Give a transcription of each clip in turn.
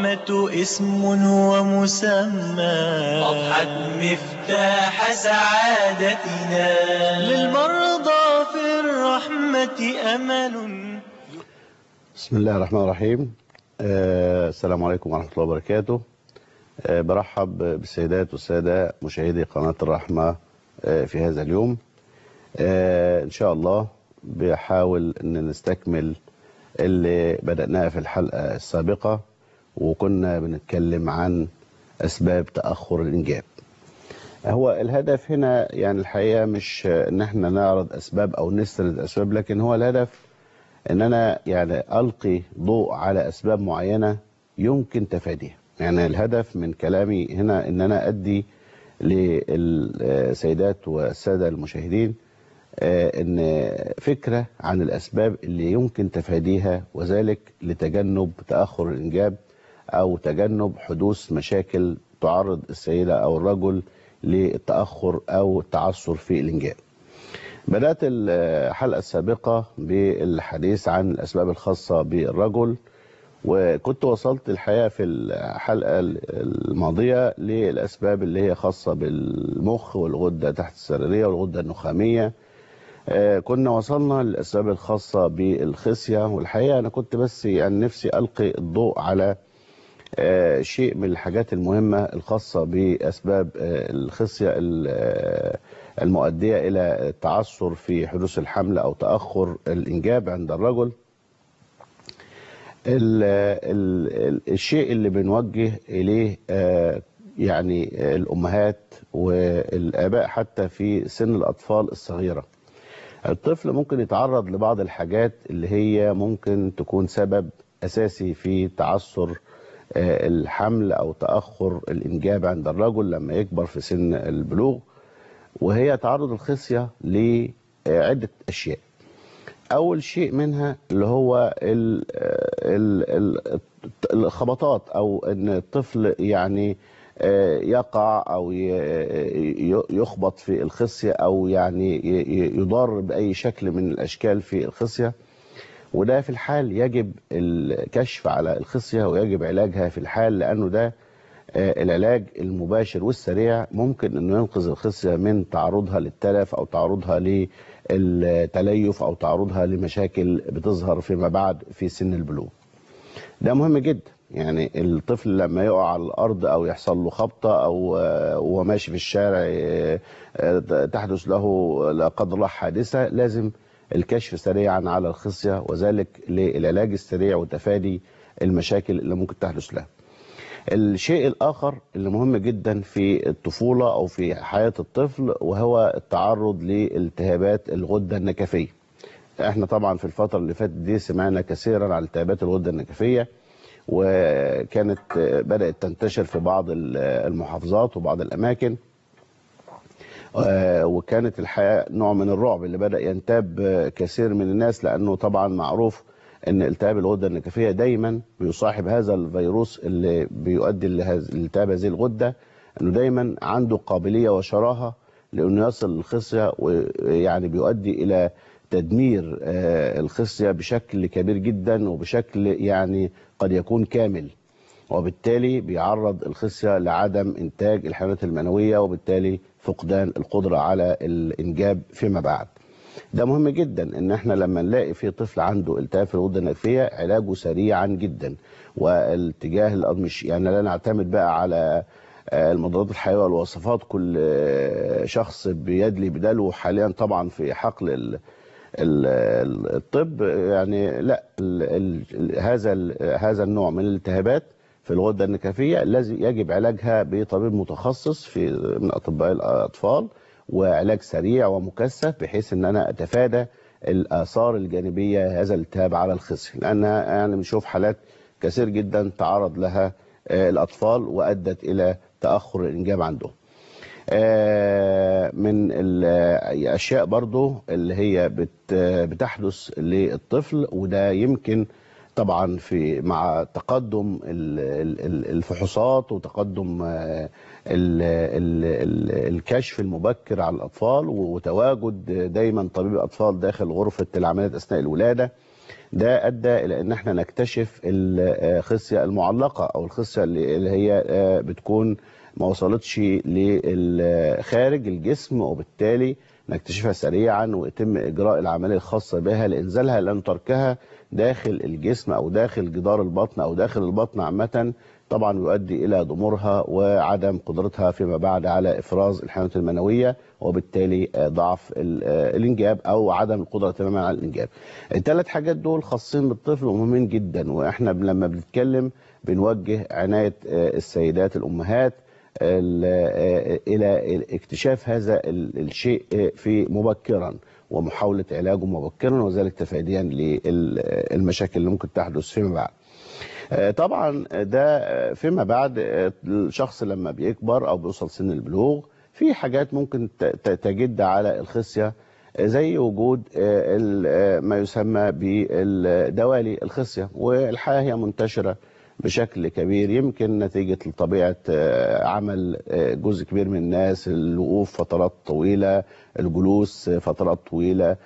الرحمة اسم ومسمى أضحت مفتاح سعادتنا للمرضى في الرحمة أمل بسم الله الرحمن الرحيم آه السلام عليكم ورحمة الله وبركاته آه برحب بالسيدات والسادة مشاهدي قناة الرحمة آه في هذا اليوم آه إن شاء الله بحاول أن نستكمل اللي بدأناه في الحلقة السابقة وكنا بنتكلم عن أسباب تأخر الإنجاب هو الهدف هنا يعني الحقيقة مش ان احنا نعرض أسباب أو نسرد أسباب لكن هو الهدف ان انا يعني ألقي ضوء على أسباب معينة يمكن تفاديها يعني الهدف من كلامي هنا ان انا أدي للسيدات والسادة المشاهدين ان فكرة عن الأسباب اللي يمكن تفاديها وذلك لتجنب تأخر الإنجاب أو تجنب حدوث مشاكل تعرض السيدة أو الرجل للتأخر أو التعثر في الإنجاب بدأت الحلقة السابقة بالحديث عن الأسباب الخاصة بالرجل وكنت وصلت الحقيقة في الحلقة الماضية للأسباب اللي هي خاصة بالمخ والغدة تحت السريرية والغدة النخامية كنا وصلنا للأسباب الخاصة بالخصية والحقيقة أنا كنت بس يعني نفسي ألقي الضوء على شيء من الحاجات المهمة الخاصة بأسباب الخصية المؤدية إلى التعثر في حدوث الحمل أو تأخر الإنجاب عند الرجل ال ال الشيء اللي بنوجه إليه يعني الأمهات والآباء حتى في سن الأطفال الصغيرة الطفل ممكن يتعرض لبعض الحاجات اللي هي ممكن تكون سبب أساسي في تعثر الحمل أو تأخر الإنجاب عند الرجل لما يكبر في سن البلوغ وهي تعرض الخصية لعدة أشياء أول شيء منها اللي هو الخبطات أو أن الطفل يعني يقع أو يخبط في الخصية أو يعني يضر بأي شكل من الأشكال في الخصية وده في الحال يجب الكشف على الخصية ويجب علاجها في الحال لأنه ده العلاج المباشر والسريع ممكن أنه ينقذ الخصية من تعرضها للتلف أو تعرضها للتليف أو تعرضها لمشاكل بتظهر فيما بعد في سن البلوغ ده مهم جدا يعني الطفل لما يقع على الأرض أو يحصل له خبطة أو وهو ماشي في الشارع تحدث له لا قدر الله حادثة لازم الكشف سريعا على الخصية وذلك للعلاج السريع وتفادي المشاكل اللي ممكن تحدث لها الشيء الآخر اللي مهم جدا في الطفولة أو في حياة الطفل وهو التعرض لالتهابات الغدة النكفية احنا طبعا في الفترة اللي فاتت دي سمعنا كثيرا عن التهابات الغدة النكفية وكانت بدأت تنتشر في بعض المحافظات وبعض الأماكن وكانت الحياة نوع من الرعب اللي بدأ ينتاب كثير من الناس لأنه طبعا معروف أن التهاب الغدة النكفية دايما بيصاحب هذا الفيروس اللي بيؤدي لالتهاب هذه الغدة أنه دايما عنده قابلية وشراهة لأنه يصل الخصية ويعني بيؤدي إلى تدمير الخصية بشكل كبير جدا وبشكل يعني قد يكون كامل وبالتالي بيعرض الخصية لعدم إنتاج الحيوانات المنوية وبالتالي فقدان القدرة على الإنجاب فيما بعد ده مهم جدا ان احنا لما نلاقي في طفل عنده التهاب في الغده النكفيه علاجه سريعا جدا والاتجاه مش يعني لا نعتمد بقى على المضادات الحيويه والوصفات كل شخص بيدلي بدلو حاليا طبعا في حقل ال الطب يعني لا ال ال هذا هذا النوع من الالتهابات في الغده النكفيه لازم يجب علاجها بطبيب متخصص في من اطباء الاطفال وعلاج سريع ومكثف بحيث ان انا اتفادى الاثار الجانبيه هذا الالتهاب على الخصيه لان يعني بنشوف حالات كثير جدا تعرض لها الاطفال وادت الى تاخر الانجاب عندهم. من الاشياء برضو اللي هي بتحدث للطفل وده يمكن طبعا في مع تقدم الفحوصات وتقدم الكشف المبكر على الاطفال وتواجد دايما طبيب اطفال داخل غرفه العمليات اثناء الولاده ده ادى الى ان احنا نكتشف الخصيه المعلقه او الخصيه اللي اللي هي آه، بتكون ما وصلتش لخارج الجسم وبالتالي نكتشفها سريعا ويتم اجراء العمليه الخاصه بها لانزالها لان تركها داخل الجسم او داخل جدار البطن او داخل البطن عامه طبعا يؤدي الى ضمورها وعدم قدرتها فيما بعد على افراز الحيوانات المنويه وبالتالي آه، ضعف ال- آه، الانجاب او عدم القدره تماما على الانجاب. الثلاث حاجات دول خاصين بالطفل ومهمين جدا واحنا ب- لما بنتكلم بنوجه عنايه آه، السيدات الامهات ال- آه، الى اكتشاف هذا ال- الشيء آه، في مبكرا ومحاوله علاجه مبكرا وذلك تفاديا للمشاكل اللي ممكن تحدث فيما بعد. آه، طبعا ده آه، فيما بعد آه، الشخص لما بيكبر او بيوصل سن البلوغ في حاجات ممكن ت- ت- تجد على الخصيه آه، زي وجود آه، ال- آه، ما يسمى بالدوالي الخصيه والحقيقه هي منتشره بشكل كبير يمكن نتيجة لطبيعة آه، عمل آه، جزء كبير من الناس الوقوف فترات طويلة الجلوس آه، فترات طويلة آه،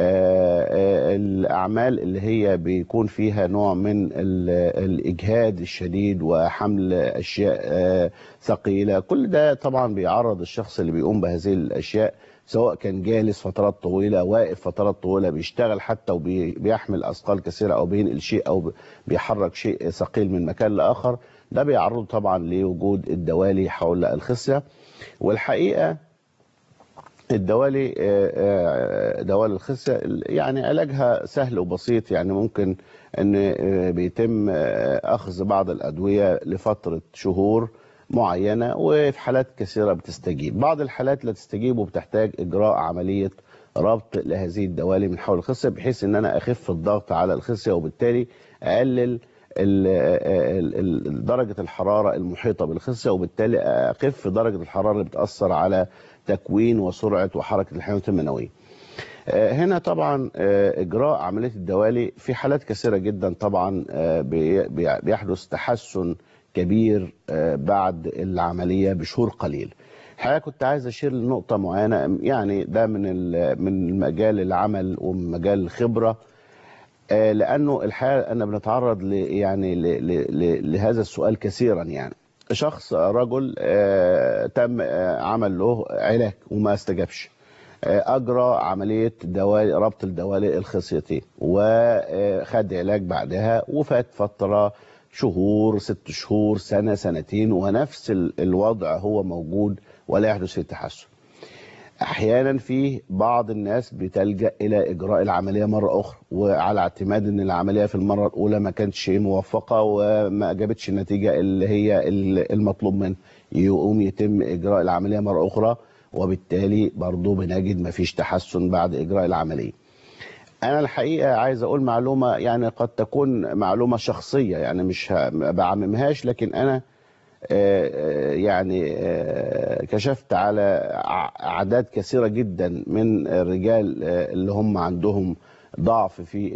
آه، الأعمال اللي هي بيكون فيها نوع من ال- الإجهاد الشديد وحمل أشياء آه، ثقيلة كل ده طبعا بيعرض الشخص اللي بيقوم بهذه الأشياء سواء كان جالس فترات طويلة واقف فترات طويلة بيشتغل حتى وبيحمل أثقال كثيرة أو بينقل شيء أو بيحرك شيء ثقيل من مكان لآخر ده بيعرضه طبعا لوجود الدوالي حول الخصية والحقيقة الدوالي آه، آه، دوالي الخصية يعني علاجها سهل وبسيط يعني ممكن ان آه، بيتم آه، اخذ بعض الادويه لفتره شهور معينه وفي حالات كثيره بتستجيب بعض الحالات لا تستجيب وبتحتاج اجراء عمليه ربط لهذه الدوالي من حول الخصيه بحيث ان انا اخف الضغط على الخصيه وبالتالي اقلل ال- ال- ال- درجه الحراره المحيطه بالخصيه وبالتالي اخف درجه الحراره اللي بتاثر على تكوين وسرعه وحركه الحيوانات المنويه آه، هنا طبعا آه، اجراء عمليه الدوالي في حالات كثيره جدا طبعا آه، بي- بي- بيحدث تحسن كبير آه، بعد العمليه بشهور قليل الحقيقه كنت عايز اشير لنقطه معينه يعني ده من ال- من مجال العمل ومن مجال الخبره آه، لانه الحقيقه انا بنتعرض ل يعني ل ل ل لهذا السؤال كثيرا يعني شخص رجل آه، تم آه، عمل له علاج وما استجابش آه، اجرى عمليه دوالي ربط الدوالي الخصيتين وخد علاج بعدها وفات فتره شهور ست شهور سنه سنتين ونفس ال- الوضع هو موجود ولا يحدث فيه تحسن احيانا في بعض الناس بتلجا الى اجراء العمليه مره اخرى وعلى اعتماد ان العمليه في المره الاولى ما كانتش موفقه وما جابتش النتيجه اللي هي ال- المطلوب منه يقوم يتم اجراء العمليه مره اخرى وبالتالي برضه بنجد ما فيش تحسن بعد اجراء العمليه انا الحقيقه عايز اقول معلومه يعني قد تكون معلومه شخصيه يعني مش ه- ما بعممهاش لكن انا آه، آه، يعني آه، كشفت على ع- اعداد كثيره جدا من الرجال آه، اللي هم عندهم ضعف في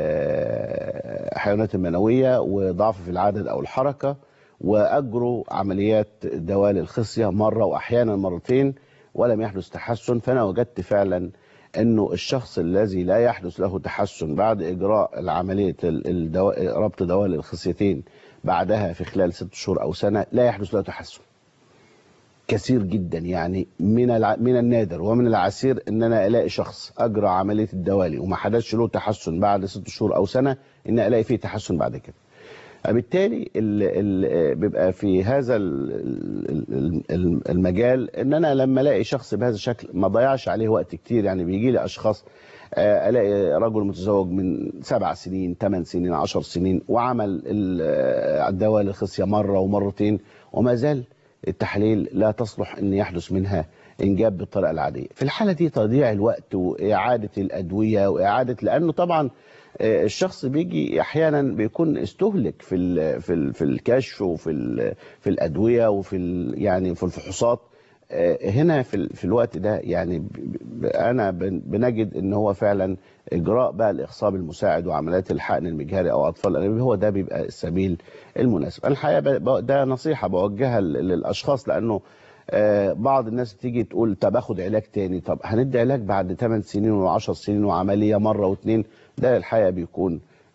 الحيوانات المنويه وضعف في العدد او الحركه واجروا عمليات دوالي الخصيه مره واحيانا مرتين ولم يحدث تحسن فانا وجدت فعلا انه الشخص الذي لا يحدث له تحسن بعد اجراء العمليه ال- الدوا... ربط دوالي الخصيتين بعدها في خلال ست شهور او سنه لا يحدث له تحسن كثير جدا يعني من الع... من النادر ومن العسير ان انا الاقي شخص اجرى عمليه الدوالي وما حدثش له تحسن بعد ست شهور او سنه ان الاقي فيه تحسن بعد كده بالتالي ال ال بيبقى في هذا ال- ال- ال- المجال ان انا لما الاقي شخص بهذا الشكل ما ضيعش عليه وقت كتير يعني بيجي لي اشخاص آه، الاقي رجل متزوج من سبع سنين ثمان سنين عشر سنين وعمل ال- آه، الدوالي الخصيه مره ومرتين وما زال التحليل لا تصلح ان يحدث منها انجاب بالطريقه العاديه في الحاله دي تضييع الوقت واعاده الادويه واعاده لانه طبعا آه، الشخص بيجي احيانا بيكون استهلك في ال في ال في الكشف وفي ال في الادويه وفي ال يعني في الفحوصات آه، هنا في ال- في الوقت ده يعني ب- ب- انا بن- بنجد ان هو فعلا اجراء بقى الاخصاب المساعد وعمليات الحقن المجهري او اطفال الانابيب هو ده بيبقى السبيل المناسب أنا الحقيقه ب- ب- ده نصيحه بوجهها لل- للاشخاص لانه آه، بعض الناس تيجي تقول طب اخد علاج تاني طب هندي علاج بعد 8 سنين و10 سنين وعمليه مره واثنين ده الحقيقه بيكون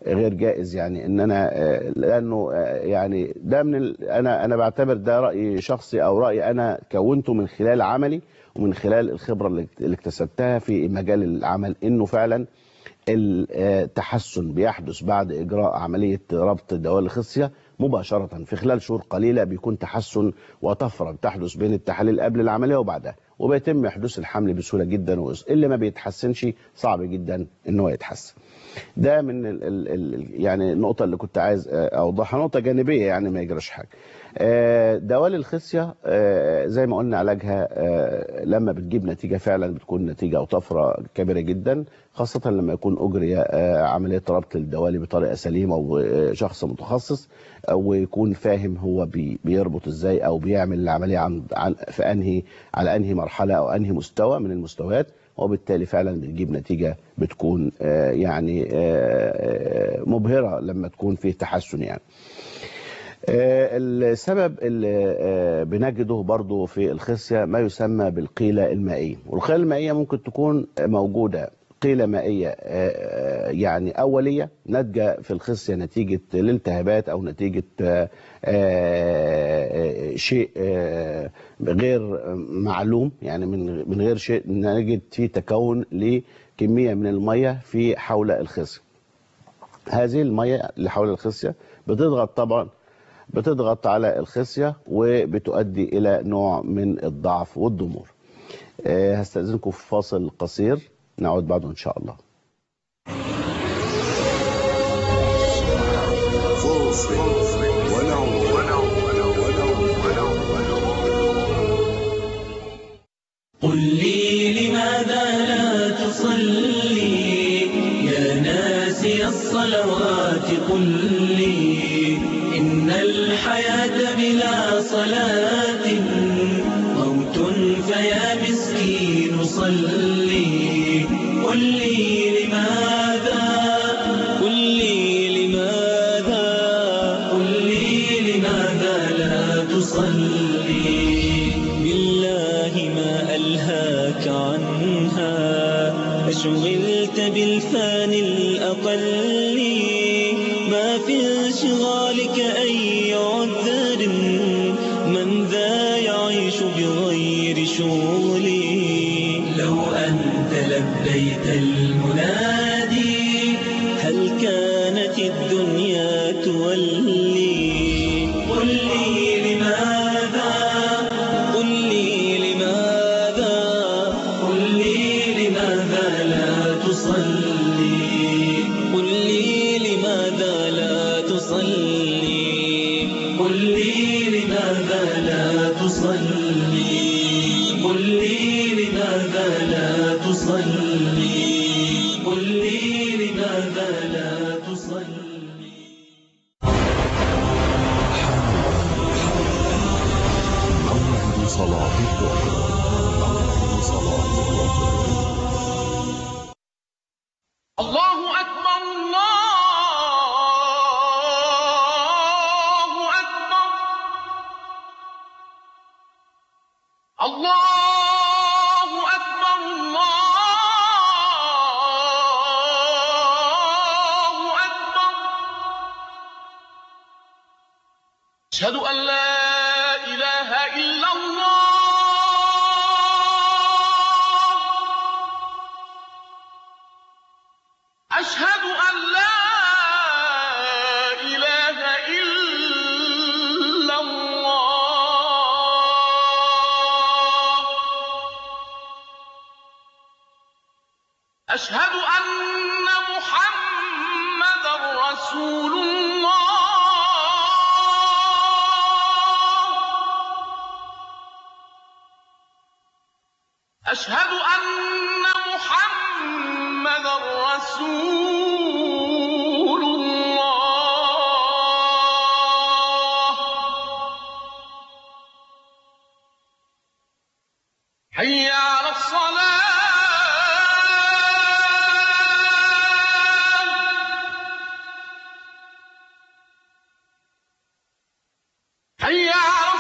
غير جائز يعني ان انا آه، لانه آه، يعني ده من ال- انا انا بعتبر ده راي شخصي او راي انا كونته من خلال عملي ومن خلال الخبره اللي اللي اكتسبتها في مجال العمل انه فعلا التحسن بيحدث بعد اجراء عمليه ربط دوال الخصيه مباشره في خلال شهور قليله بيكون تحسن وطفره بتحدث بين التحاليل قبل العمليه وبعدها وبيتم حدوث الحمل بسهوله جدا وإس- اللي ما بيتحسنش صعب جدا ان هو يتحسن ده من ال ال ال يعني النقطة اللي كنت عايز آه، أوضحها نقطة جانبية يعني ما يجراش حاجة آه، دوال الخصية آه، زي ما قلنا علاجها آه، لما بتجيب نتيجة فعلا بتكون نتيجة أو طفرة كبيرة جدا خاصة لما يكون أجري آه، عملية ربط الدوالي بطريقة سليمة وشخص متخصص آه، ويكون فاهم هو بي- بيربط ازاي أو بيعمل العملية عن عن في أنهي على أنهي مرحلة أو أنهي مستوى من المستويات وبالتالي فعلا بتجيب نتيجة بتكون آه، يعني آه، آه، مبهرة لما تكون فيه تحسن يعني آه، السبب اللي آه، بنجده برضو في الخصية ما يسمى بالقيلة المائية والقيلة المائية ممكن تكون موجودة قيلة مائية آه، آه، يعني أولية ناتجة في الخصية نتيجة الالتهابات أو نتيجة آه، آه، شيء آه، غير معلوم يعني من من غير شيء نجد فيه تكون لكمية من المية في حول الخصية هذه المية اللي حول الخصية بتضغط طبعا بتضغط على الخصية وبتؤدي إلى نوع من الضعف والضمور آه، هستأذنكم في فاصل قصير نعود بعده إن شاء الله قل لي لماذا لا تصلي يا ناسي الصلوات قل لي إن الحياة بلا صلاة موت فيا مسكين صلي قل لي لماذا قل لي لماذا قل لي لماذا لا تصلي بالله ما ألهاك عنها أشغلت بالفان الأقل ما في انشغالك أي عذر من ذا يعيش بغير شغلي لو أنت لبيت المنادي هل كانت الدنيا تولي قل لي لماذا قل لي لماذا قل لي لماذا لا تصلي قل لي لماذا لا تصلي قل لي لماذا لا تصلي قل لي لماذا لا تصلي قل لي لماذا لا تصلي موعد صلاة الظهر موعد صلاة الظهر الله أكبر الله أكبر الله أكبر الله أكبر أشهد أن لا إله إلا الله أشهد أن لا إله إلا الله أشهد أن محمدا رسول الله أشهد أن محمدا رسول الله حي على الصلاة حي على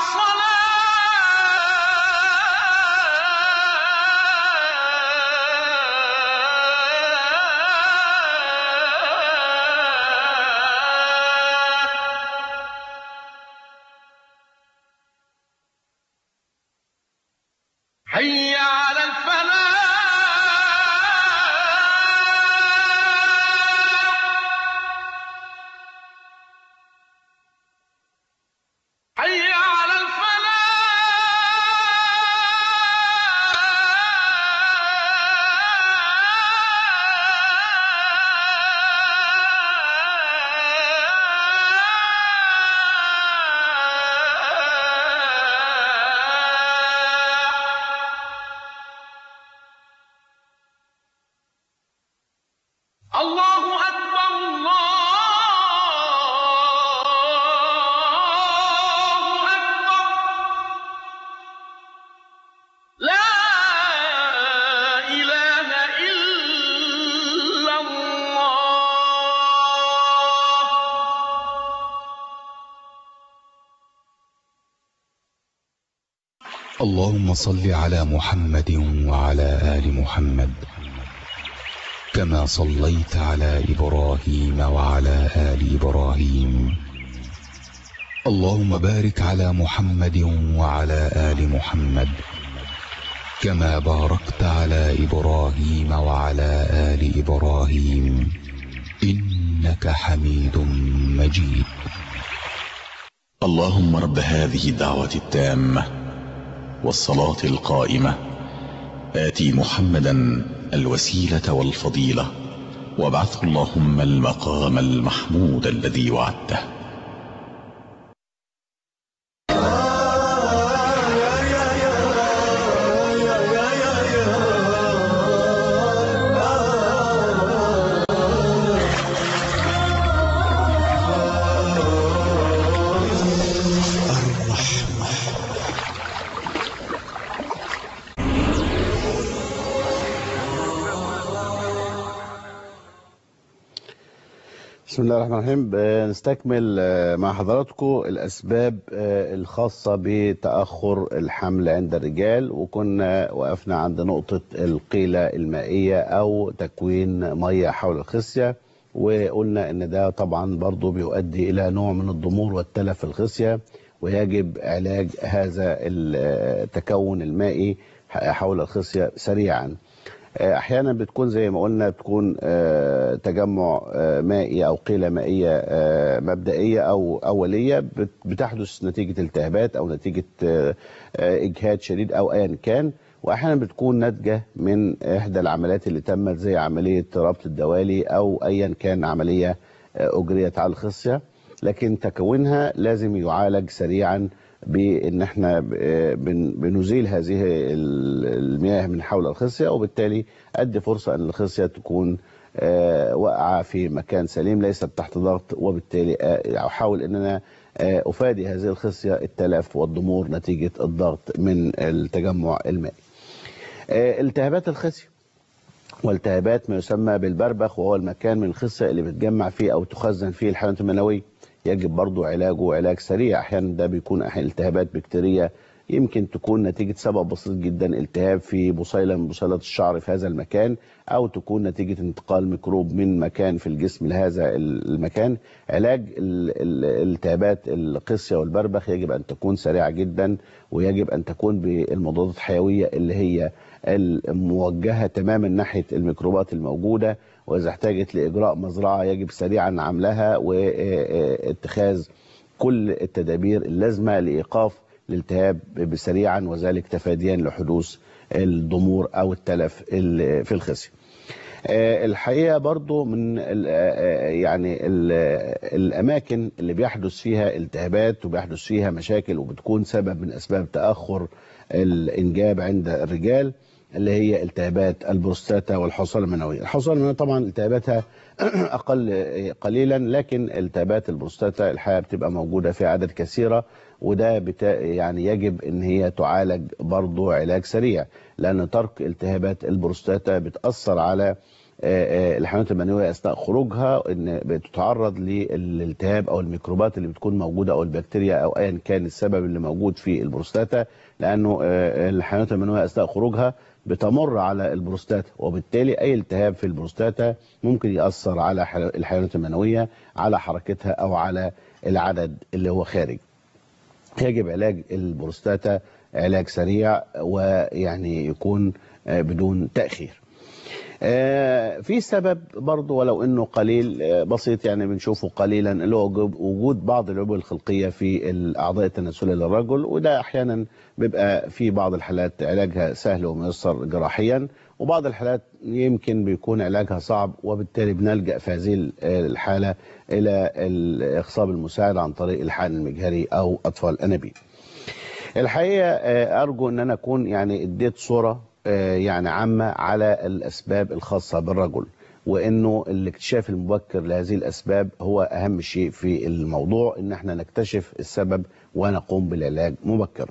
اللهم صل على محمد وعلى آل محمد كما صليت على إبراهيم وعلى آل إبراهيم اللهم بارك على محمد وعلى آل محمد كما باركت على إبراهيم وعلى آل إبراهيم إنك حميد مجيد اللهم رب هذه الدعوة التامة والصلاة القائمة آتي محمدا الوسيلة والفضيلة وابعثه اللهم المقام المحمود الذي وعدته بسم الله الرحمن الرحيم نستكمل مع حضراتكم الأسباب الخاصة بتأخر الحمل عند الرجال وكنا وقفنا عند نقطة القيلة المائية أو تكوين مية حول الخصية وقلنا إن ده طبعا برضو بيؤدي إلى نوع من الضمور والتلف في الخصية ويجب علاج هذا التكون المائي حول الخصية سريعا احيانا بتكون زي ما قلنا بتكون تجمع مائي او قيله مائيه مبدئيه او اوليه بتحدث نتيجه التهابات او نتيجه اجهاد شديد او ايا كان واحيانا بتكون ناتجه من احدى العمليات اللي تمت زي عمليه ربط الدوالي او ايا كان عمليه اجريت على الخصيه لكن تكوينها لازم يعالج سريعا بان احنا بنزيل هذه المياه من حول الخصيه وبالتالي ادي فرصه ان الخصيه تكون واقعه في مكان سليم ليست تحت ضغط وبالتالي احاول ان انا افادي هذه الخصيه التلف والضمور نتيجه الضغط من التجمع المائي. التهابات الخصيه والتهابات ما يسمى بالبربخ وهو المكان من الخصيه اللي بتجمع فيه او تخزن فيه الحيوانات المنويه. يجب برضو علاجه علاج سريع احيانا ده بيكون التهابات بكتيريه يمكن تكون نتيجة سبب بسيط جدا التهاب في بصيلة من بصيلات الشعر في هذا المكان أو تكون نتيجة انتقال ميكروب من مكان في الجسم لهذا المكان علاج الالتهابات القصية والبربخ يجب أن تكون سريعة جدا ويجب أن تكون بالمضادات الحيوية اللي هي الموجهة تماما ناحية الميكروبات الموجودة وإذا احتاجت لإجراء مزرعة يجب سريعا عملها واتخاذ كل التدابير اللازمة لإيقاف الالتهاب سريعا وذلك تفاديا لحدوث الضمور أو التلف في الخصية الحقيقة برضو من ال يعني ال الأماكن اللي بيحدث فيها التهابات وبيحدث فيها مشاكل وبتكون سبب من أسباب تأخر الإنجاب عند الرجال اللي هي التهابات البروستاتا والحصوله المنويه، الحصوله المنويه طبعا التهاباتها اقل قليلا لكن التهابات البروستاتا الحقيقه بتبقى موجوده في اعداد كثيره وده بتا يعني يجب ان هي تعالج برضه علاج سريع لان ترك التهابات البروستاتا بتاثر على الحيوانات المنويه اثناء خروجها ان بتتعرض للالتهاب او الميكروبات اللي بتكون موجوده او البكتيريا او ايا كان السبب اللي موجود في البروستاتا لانه الحيوانات المنويه اثناء خروجها بتمر على البروستاتا وبالتالي اي التهاب في البروستاتا ممكن ياثر على الحيوانات المنويه على حركتها او على العدد اللي هو خارج يجب علاج البروستاتا علاج سريع ويعني يكون بدون تاخير في سبب برضه ولو انه قليل بسيط يعني بنشوفه قليلا اللي هو وجود بعض العيوب الخلقيه في الاعضاء التناسليه للرجل وده احيانا بيبقى في بعض الحالات علاجها سهل وميسر جراحيا وبعض الحالات يمكن بيكون علاجها صعب وبالتالي بنلجا في هذه الحاله الى الاخصاب المساعد عن طريق الحقن المجهري او اطفال الانابيب. الحقيقه ارجو ان انا اكون يعني اديت صوره يعني عامة على الأسباب الخاصة بالرجل وأنه الاكتشاف المبكر لهذه الأسباب هو أهم شيء في الموضوع أن احنا نكتشف السبب ونقوم بالعلاج مبكرا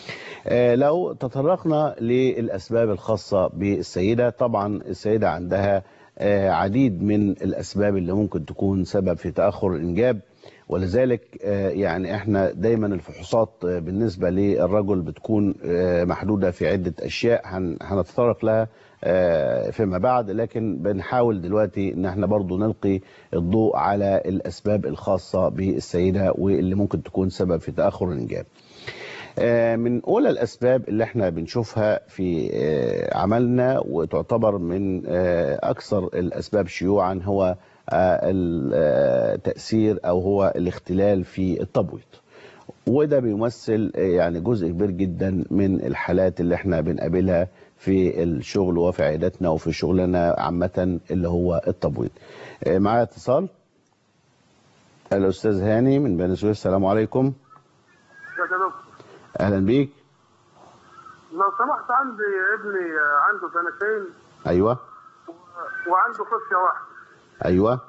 لو تطرقنا للأسباب الخاصة بالسيدة طبعا السيدة عندها عديد من الأسباب اللي ممكن تكون سبب في تأخر الإنجاب ولذلك آه، يعني احنا دايما الفحوصات آه، بالنسبه للرجل بتكون آه، محدوده في عده اشياء هن- هنتطرق لها آه، فيما بعد لكن بنحاول دلوقتي ان احنا برضو نلقي الضوء على الاسباب الخاصه بالسيده واللي ممكن تكون سبب في تاخر الانجاب. آه، من اولى الاسباب اللي احنا بنشوفها في آه، عملنا وتعتبر من آه، اكثر الاسباب شيوعا هو آه، التاثير او هو الاختلال في التبويض وده بيمثل آه، يعني جزء كبير جدا من الحالات اللي احنا بنقابلها في الشغل وفي عياداتنا وفي شغلنا عامه اللي هو التبويض آه، معايا اتصال الاستاذ هاني من بني سويف السلام عليكم يا دكتور اهلا بيك لو سمحت عندي ابني عنده سنتين ايوه وعنده خصيه واحده ايوه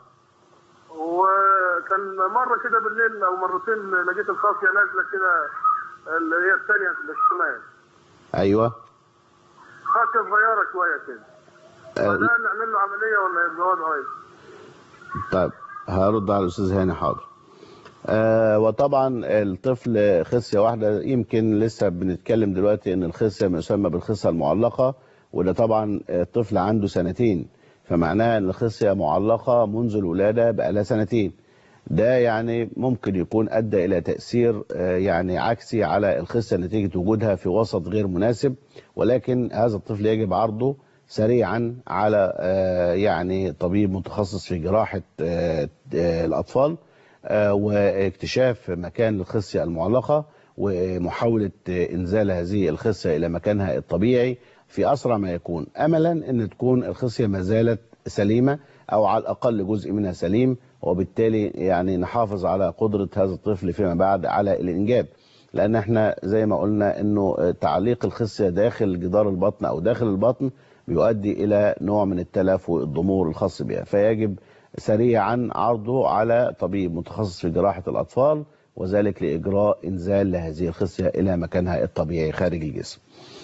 وكان مره كده بالليل او مرتين لقيت الخاصيه نازله كده اللي هي الثانيه للشمال ايوه خاصيه صغيره شويه كده آه، فده نعمل له عمليه ولا يبقى وضعه ايه؟ طيب هرد على الاستاذ هاني حاضر آه وطبعا الطفل خصيه واحده يمكن لسه بنتكلم دلوقتي ان الخصيه ما يسمى بالخصيه المعلقه وده طبعا الطفل عنده سنتين فمعناها ان الخصيه معلقه منذ الولاده بقى لها سنتين ده يعني ممكن يكون ادى الى تاثير آه، يعني عكسي على الخصيه نتيجه وجودها في وسط غير مناسب ولكن هذا الطفل يجب عرضه سريعا على آه، يعني طبيب متخصص في جراحه آه، آه، الاطفال آه، واكتشاف مكان الخصيه المعلقه ومحاوله آه، انزال هذه الخصيه الى مكانها الطبيعي في اسرع ما يكون املا ان تكون الخصيه ما زالت سليمه او على الاقل جزء منها سليم وبالتالي يعني نحافظ على قدره هذا الطفل فيما بعد على الانجاب لان احنا زي ما قلنا انه تعليق الخصيه داخل جدار البطن او داخل البطن بيؤدي الى نوع من التلف والضمور الخاص بها فيجب سريعا عرضه على طبيب متخصص في جراحه الاطفال وذلك لاجراء انزال لهذه الخصيه الى مكانها الطبيعي خارج الجسم.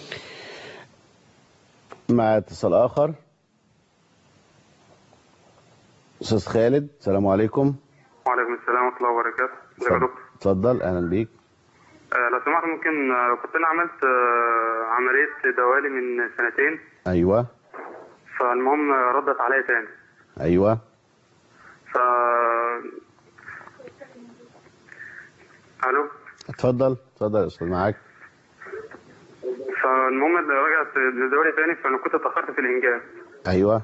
مع اتصال اخر استاذ خالد السلام عليكم وعليكم السلام ورحمه الله وبركاته ازيك يا دكتور؟ اتفضل اهلا بيك آه، لو سمحت ممكن آه، كنت انا عملت آه، عمليه دوالي من سنتين ايوه فالمهم آه، ردت عليا تاني ايوه ف الو اتفضل اتفضل يا استاذ معاك فالمهم رجعت لدوري تاني فانا كنت اتاخرت في الانجاب ايوه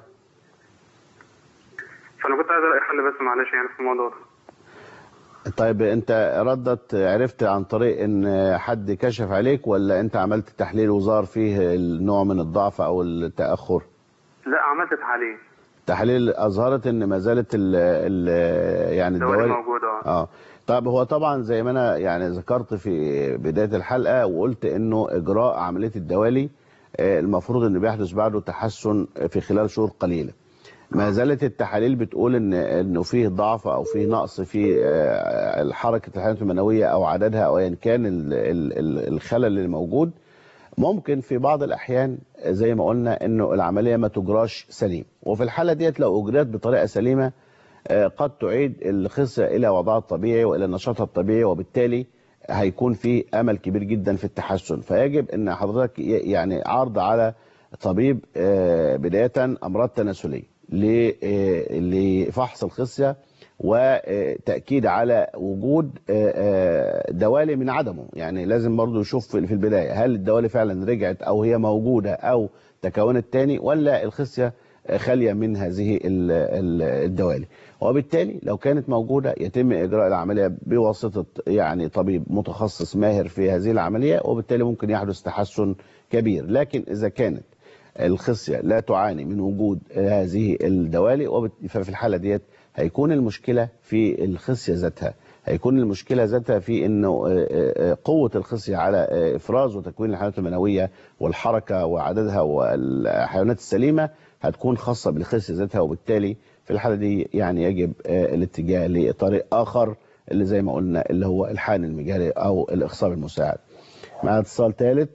فانا كنت عايز الاقي حل بس معلش يعني في الموضوع ده طيب انت ردت عرفت عن طريق ان حد كشف عليك ولا انت عملت تحليل وظهر فيه النوع من الضعف او التاخر لا عملت تحاليل تحاليل اظهرت ان ما زالت ال ال يعني الدوالي الدوالي موجوده اه اه طب هو طبعا زي ما انا يعني ذكرت في بدايه الحلقه وقلت انه اجراء عمليه الدوالي آه، المفروض ان بيحدث بعده تحسن في خلال شهور قليله ما زالت التحاليل بتقول ان انه فيه ضعف او فيه نقص في آه، حركه الحيوانات المنويه او عددها او ايا كان ال- ال- ال- الخلل اللي موجود ممكن في بعض الاحيان زي ما قلنا انه العمليه ما تجراش سليم وفي الحاله ديت لو اجريت بطريقه سليمه آه، قد تعيد الخصيه الى وضعها الطبيعي والى نشاطها الطبيعي وبالتالي هيكون في امل كبير جدا في التحسن فيجب ان حضرتك ي- يعني عرض على طبيب آه، بدايه امراض تناسليه ل- آه، لفحص الخصيه وتاكيد على وجود آه، آه، دوالي من عدمه يعني لازم برضو يشوف في في البدايه هل الدوالي فعلا رجعت او هي موجوده او تكونت تاني ولا الخصيه خاليه من هذه ال- ال- الدوالي وبالتالي لو كانت موجوده يتم اجراء العمليه بواسطه يعني طبيب متخصص ماهر في هذه العمليه وبالتالي ممكن يحدث تحسن كبير لكن اذا كانت الخصيه لا تعاني من وجود هذه الدوالي وبت- ففي الحاله ديت هيكون المشكله في الخصيه ذاتها هيكون المشكله ذاتها في انه آه، آه، آه، قوه الخصيه على آه، افراز وتكوين الحيوانات المنويه والحركه وعددها والحيوانات السليمه هتكون خاصه بالخصيه ذاتها وبالتالي في الحاله دي يعني يجب آه، الاتجاه لطريق اخر اللي زي ما قلنا اللي هو الحقن المجاري او الاخصاب المساعد. مع اتصال ثالث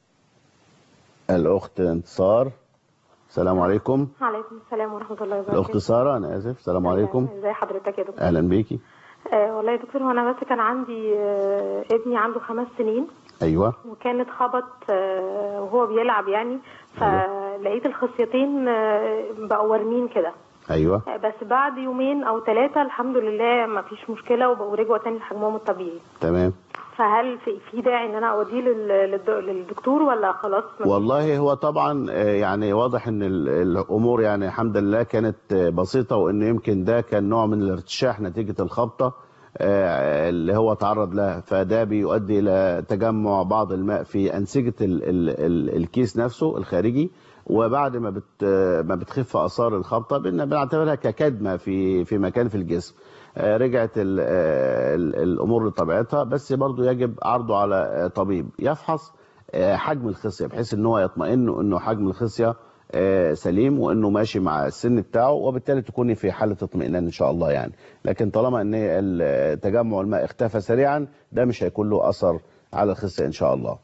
الاخت انتصار السلام عليكم عليكم السلام ورحمة الله الاخت وبركاته ساره انا اسف السلام عليكم ازي حضرتك يا دكتور اهلا بيكي آه والله يا دكتور هو انا بس كان عندي آه ابني عنده خمس سنين ايوه وكان اتخبط آه وهو بيلعب يعني فلقيت الخصيتين آه بقوا وارمين كده ايوه آه بس بعد يومين او ثلاثة الحمد لله ما فيش مشكلة وبقوا رجعوا تاني لحجمهم الطبيعي تمام فهل في في داعي ان انا اوديه لل- للد- للدكتور ولا خلاص ما فيش؟ والله هو طبعا آه، يعني واضح ان ال- الامور يعني الحمد لله كانت آه، بسيطه وان يمكن ده كان نوع من الارتشاح نتيجه الخبطه آه، اللي هو تعرض لها فده بيؤدي الى تجمع بعض الماء في انسجه ال ال ال الكيس نفسه الخارجي وبعد ما بت ما بتخف اثار الخبطه بن- بنعتبرها ككدمه في في مكان في الجسم آه، رجعت ال ال الامور لطبيعتها بس برضو يجب عرضه على آه، طبيب يفحص آه، حجم الخصيه بحيث ان هو يطمئن انه حجم الخصيه آه، سليم وانه ماشي مع السن بتاعه وبالتالي تكوني في حاله اطمئنان ان شاء الله يعني لكن طالما ان ال- تجمع الماء اختفى سريعا ده مش هيكون له اثر على الخصيه ان شاء الله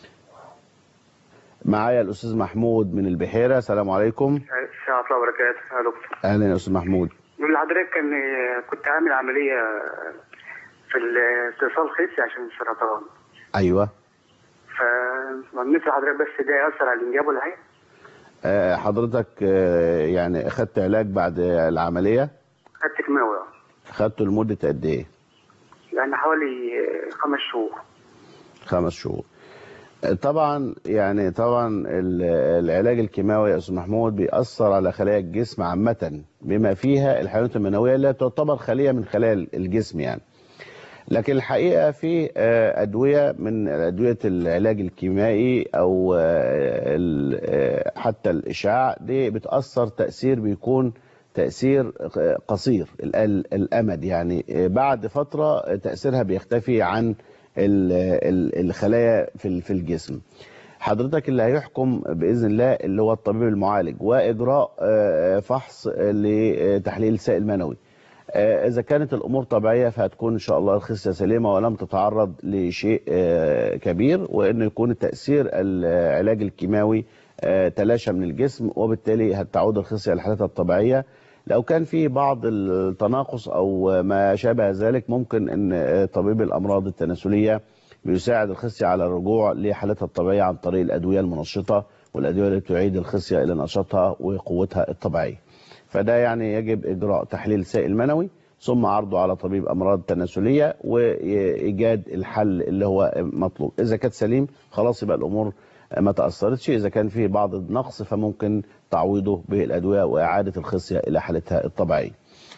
معايا الاستاذ محمود من البحيره السلام عليكم السلام الله وبركاته يا دكتور اهلا يا استاذ محمود بقول لحضرتك ان كنت عامل عمليه في الاتصال خصي عشان السرطان ايوه فمنيت لحضرتك بس ده ياثر على الانجاب ولا حاجه؟ آه، حضرتك آه، يعني اخدت علاج بعد العمليه خدت كيماوي خدته لمده قد ايه يعني حوالي خمس شهور خمس شهور طبعا يعني طبعا ال- العلاج الكيماوي يا استاذ محمود بيأثر على خلايا الجسم عامة بما فيها الحيوانات المنوية اللي تعتبر خلية من خلايا الجسم يعني لكن الحقيقة في آه، أدوية من أدوية العلاج الكيميائي أو آه، ال- آه، حتى الإشعاع دي بتأثر تأثير بيكون تأثير آه، قصير ال- ال- الأمد يعني آه، بعد فترة تأثيرها بيختفي عن ال- ال- الخلايا في ال- في الجسم حضرتك اللي هيحكم باذن الله اللي هو الطبيب المعالج واجراء آه، فحص لتحليل سائل منوي آه، اذا كانت الامور طبيعيه فهتكون ان شاء الله الخصيه سليمه ولم تتعرض لشيء آه، كبير وانه يكون تاثير العلاج الكيماوي آه، تلاشى من الجسم وبالتالي هتعود الخصيه لحالتها الطبيعيه لو كان في بعض التناقص او ما شابه ذلك ممكن ان آه، طبيب الامراض التناسليه بيساعد الخصيه على الرجوع لحالتها الطبيعيه عن طريق الادويه المنشطه والادويه اللي تعيد الخصيه الى نشاطها وقوتها الطبيعيه. فده يعني يجب اجراء تحليل سائل منوي ثم عرضه على طبيب امراض تناسليه وايجاد الحل اللي هو مطلوب اذا كانت سليم خلاص يبقى الامور ما تاثرتش اذا كان في بعض النقص فممكن تعويضه بالادويه واعاده الخصيه الى حالتها الطبيعيه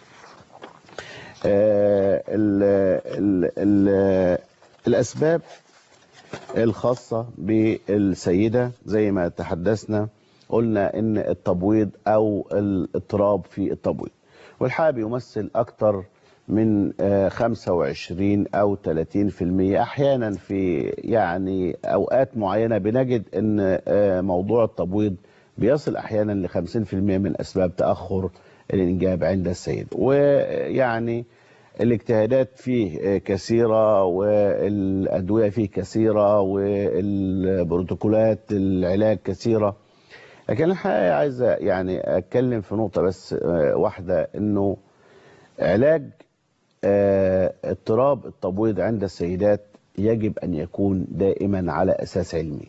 آه، ال ال ال الاسباب الخاصه بالسيده زي ما تحدثنا قلنا ان التبويض او الاضطراب في التبويض والحقيقه بيمثل اكتر من آه، 25 او 30% احيانا في يعني اوقات معينه بنجد ان آه، موضوع التبويض بيصل احيانا ل 50% من اسباب تاخر الانجاب عند السيد ويعني الاجتهادات فيه كثيرة والأدوية فيه كثيرة والبروتوكولات العلاج كثيرة لكن الحقيقة عايز يعني أتكلم في نقطة بس آه، واحدة إنه علاج آه، اضطراب التبويض عند السيدات يجب أن يكون دائما على أساس علمي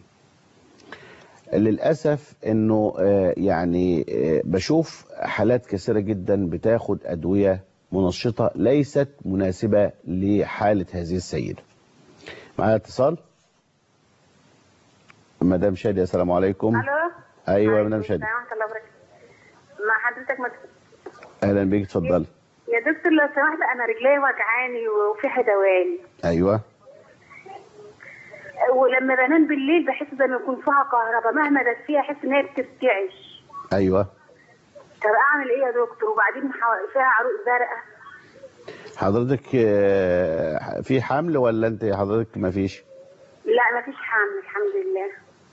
للأسف أنه آه، يعني آه، بشوف حالات كثيرة جدا بتاخد أدوية منشطة ليست مناسبة لحالة هذه السيدة معايا اتصال مدام شادية السلام عليكم الو أيوة يا عليكم مدام شادية السلام ورحمه الله وبركاته مع حضرتك مت... أهلا بيك اتفضلي يا دكتور لو سمحت انا رجلي وجعاني وفي حدواني أيوة ولما بنام بالليل بحس زي ما يكون فيها كهرباء مهما دفيها احس ان هي بترتعش أيوة طب اعمل ايه يا دكتور وبعدين حو- فيها عروق زرقاء حضرتك آه، في حمل ولا أنت حضرتك ما فيش لا مفيش حمل الحمد لله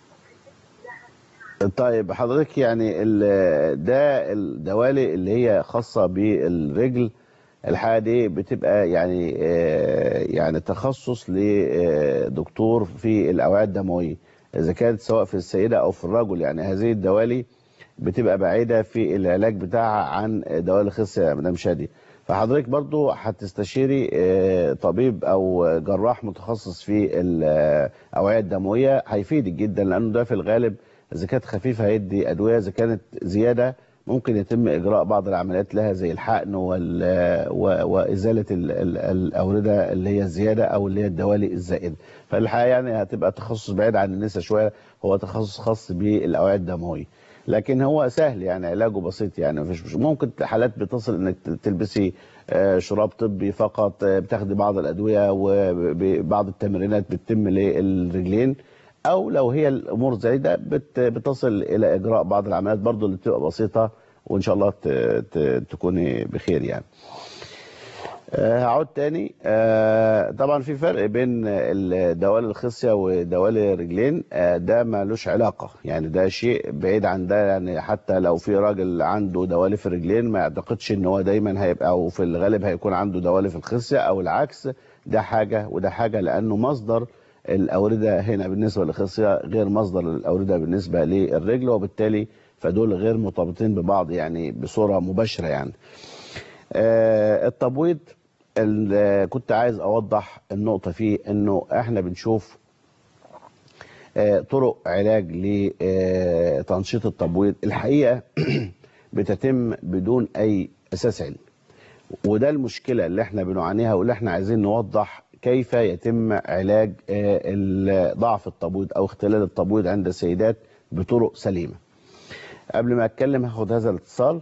طيب حضرتك يعني ال- ده الدوالي اللي هي خاصة بالرجل الحقيقة دي بتبقى يعني آه، يعني تخصص لدكتور في الأوعية الدموية إذا كانت سواء في السيدة أو في الرجل يعني هذه الدوالي بتبقى بعيدة في العلاج بتاعها عن دوالي الخصية يا مدام شادي فحضرتك برضو هتستشيري آه، طبيب او جراح متخصص في الاوعيه الدمويه هيفيدك جدا لانه ده في الغالب اذا كانت خفيفه هيدي ادويه اذا كانت زياده ممكن يتم اجراء بعض العمليات لها زي الحقن وال- و- وازاله ال- ال- الاورده اللي هي الزياده او اللي هي الدوالي الزائده فالحقيقه يعني هتبقى تخصص بعيد عن النساء شويه هو تخصص خاص بالاوعيه الدمويه لكن هو سهل يعني علاجه بسيط يعني مفيش مش ممكن حالات بتصل انك تلبسي آه، شراب طبي فقط آه، بتاخدي بعض الادويه وبعض التمرينات بتتم للرجلين او لو هي الامور زايده بت- بتصل الى اجراء بعض العمليات برضو اللي بتبقى بسيطه وان شاء الله ت- ت- تكوني بخير يعني آه، هعود تاني آه، طبعا في فرق بين دوالي الخصية ودوالي الرجلين آه، ده مالوش علاقة يعني ده شيء بعيد عن ده يعني حتى لو في راجل عنده دوالي في الرجلين ما يعتقدش ان هو دايما هيبقى او في الغالب هيكون عنده دوالي في الخصية او العكس ده حاجة وده حاجة لانه مصدر الأوردة هنا بالنسبة للخصية غير مصدر الأوردة بالنسبة للرجل وبالتالي فدول غير مرتبطين ببعض يعني بصورة مباشرة يعني آه، التبويض ال- كنت عايز اوضح النقطه فيه انه احنا بنشوف آه، طرق علاج لتنشيط التبويض الحقيقه بتتم بدون اي اساس علمي وده المشكله اللي احنا بنعانيها واللي احنا عايزين نوضح كيف يتم علاج آه، ال- ضعف التبويض او اختلال التبويض عند السيدات بطرق سليمه قبل ما اتكلم هاخد هذا الاتصال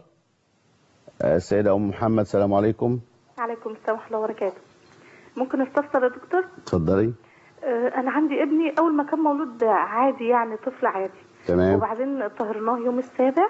آه، السيده ام محمد السلام عليكم عليكم السلام ورحمه الله وبركاته ممكن استفسر يا دكتور اتفضلي آه، انا عندي ابني اول ما كان مولود عادي يعني طفل عادي تمام وبعدين طهرناه يوم السابع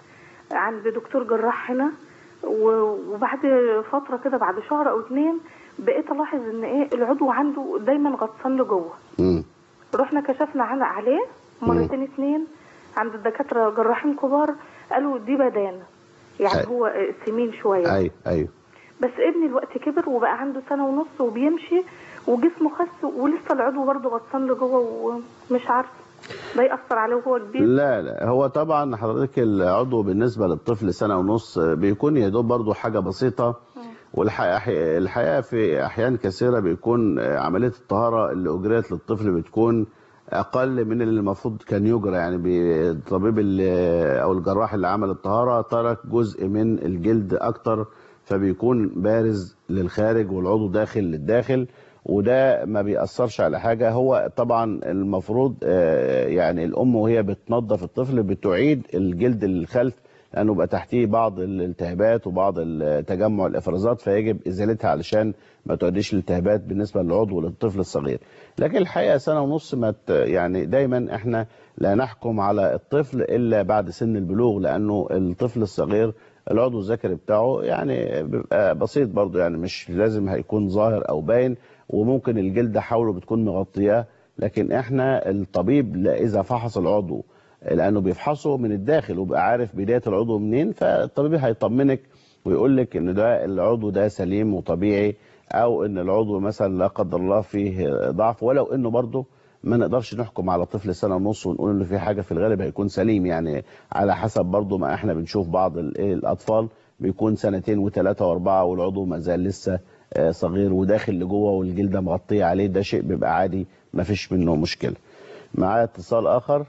عند دكتور جراح هنا و- وبعد فتره كده بعد شهر او اتنين بقيت الاحظ ان ايه العضو عنده دايما غطسان لجوه مم. رحنا كشفنا عن عليه مرتين اتنين عند الدكاتره جراحين كبار قالوا دي بدانه يعني أي. هو آه، سمين شويه ايوه ايوه بس ابني الوقت كبر وبقى عنده سنة ونص وبيمشي وجسمه خس ولسه العضو برضه غطسان لجوه ومش عارفه ده يأثر عليه وهو كبير لا لا هو طبعا حضرتك العضو بالنسبه للطفل سنه ونص بيكون يا دوب برضه حاجه بسيطه والحقيقه الحقيقه في احيان كثيره بيكون عمليه الطهاره اللي اجريت للطفل بتكون اقل من اللي المفروض كان يجرى يعني بي- الطبيب اللي او الجراح اللي عمل الطهاره ترك جزء من الجلد اكتر فبيكون بارز للخارج والعضو داخل للداخل وده ما بيأثرش على حاجة هو طبعا المفروض آه، يعني الأم وهي بتنظف الطفل بتعيد الجلد الخلف لأنه بقى تحتيه بعض الالتهابات وبعض تجمع الإفرازات فيجب إزالتها علشان ما تؤديش الالتهابات بالنسبة للعضو للطفل الصغير لكن الحقيقة سنة ونص ما ت- يعني دايما احنا لا نحكم على الطفل إلا بعد سن البلوغ لأنه الطفل الصغير العضو الذكري بتاعه يعني بيبقى بسيط برضه يعني مش لازم هيكون ظاهر او باين وممكن الجلد حوله بتكون مغطياه لكن احنا الطبيب لا اذا فحص العضو لانه بيفحصه من الداخل وبقى عارف بدايه العضو منين فالطبيب هيطمنك ويقول لك ان ده العضو ده سليم وطبيعي او ان العضو مثلا لا قدر الله فيه ضعف ولو انه برضه ما نقدرش نحكم على طفل سنه ونص ونقول انه في حاجه في الغالب هيكون سليم يعني على حسب برضه ما احنا بنشوف بعض ال- إيه الاطفال بيكون سنتين وثلاثه واربعه والعضو ما زال لسه آه، صغير وداخل لجوه والجلده مغطيه عليه ده شيء بيبقى عادي ما فيش منه مشكله. معايا اتصال اخر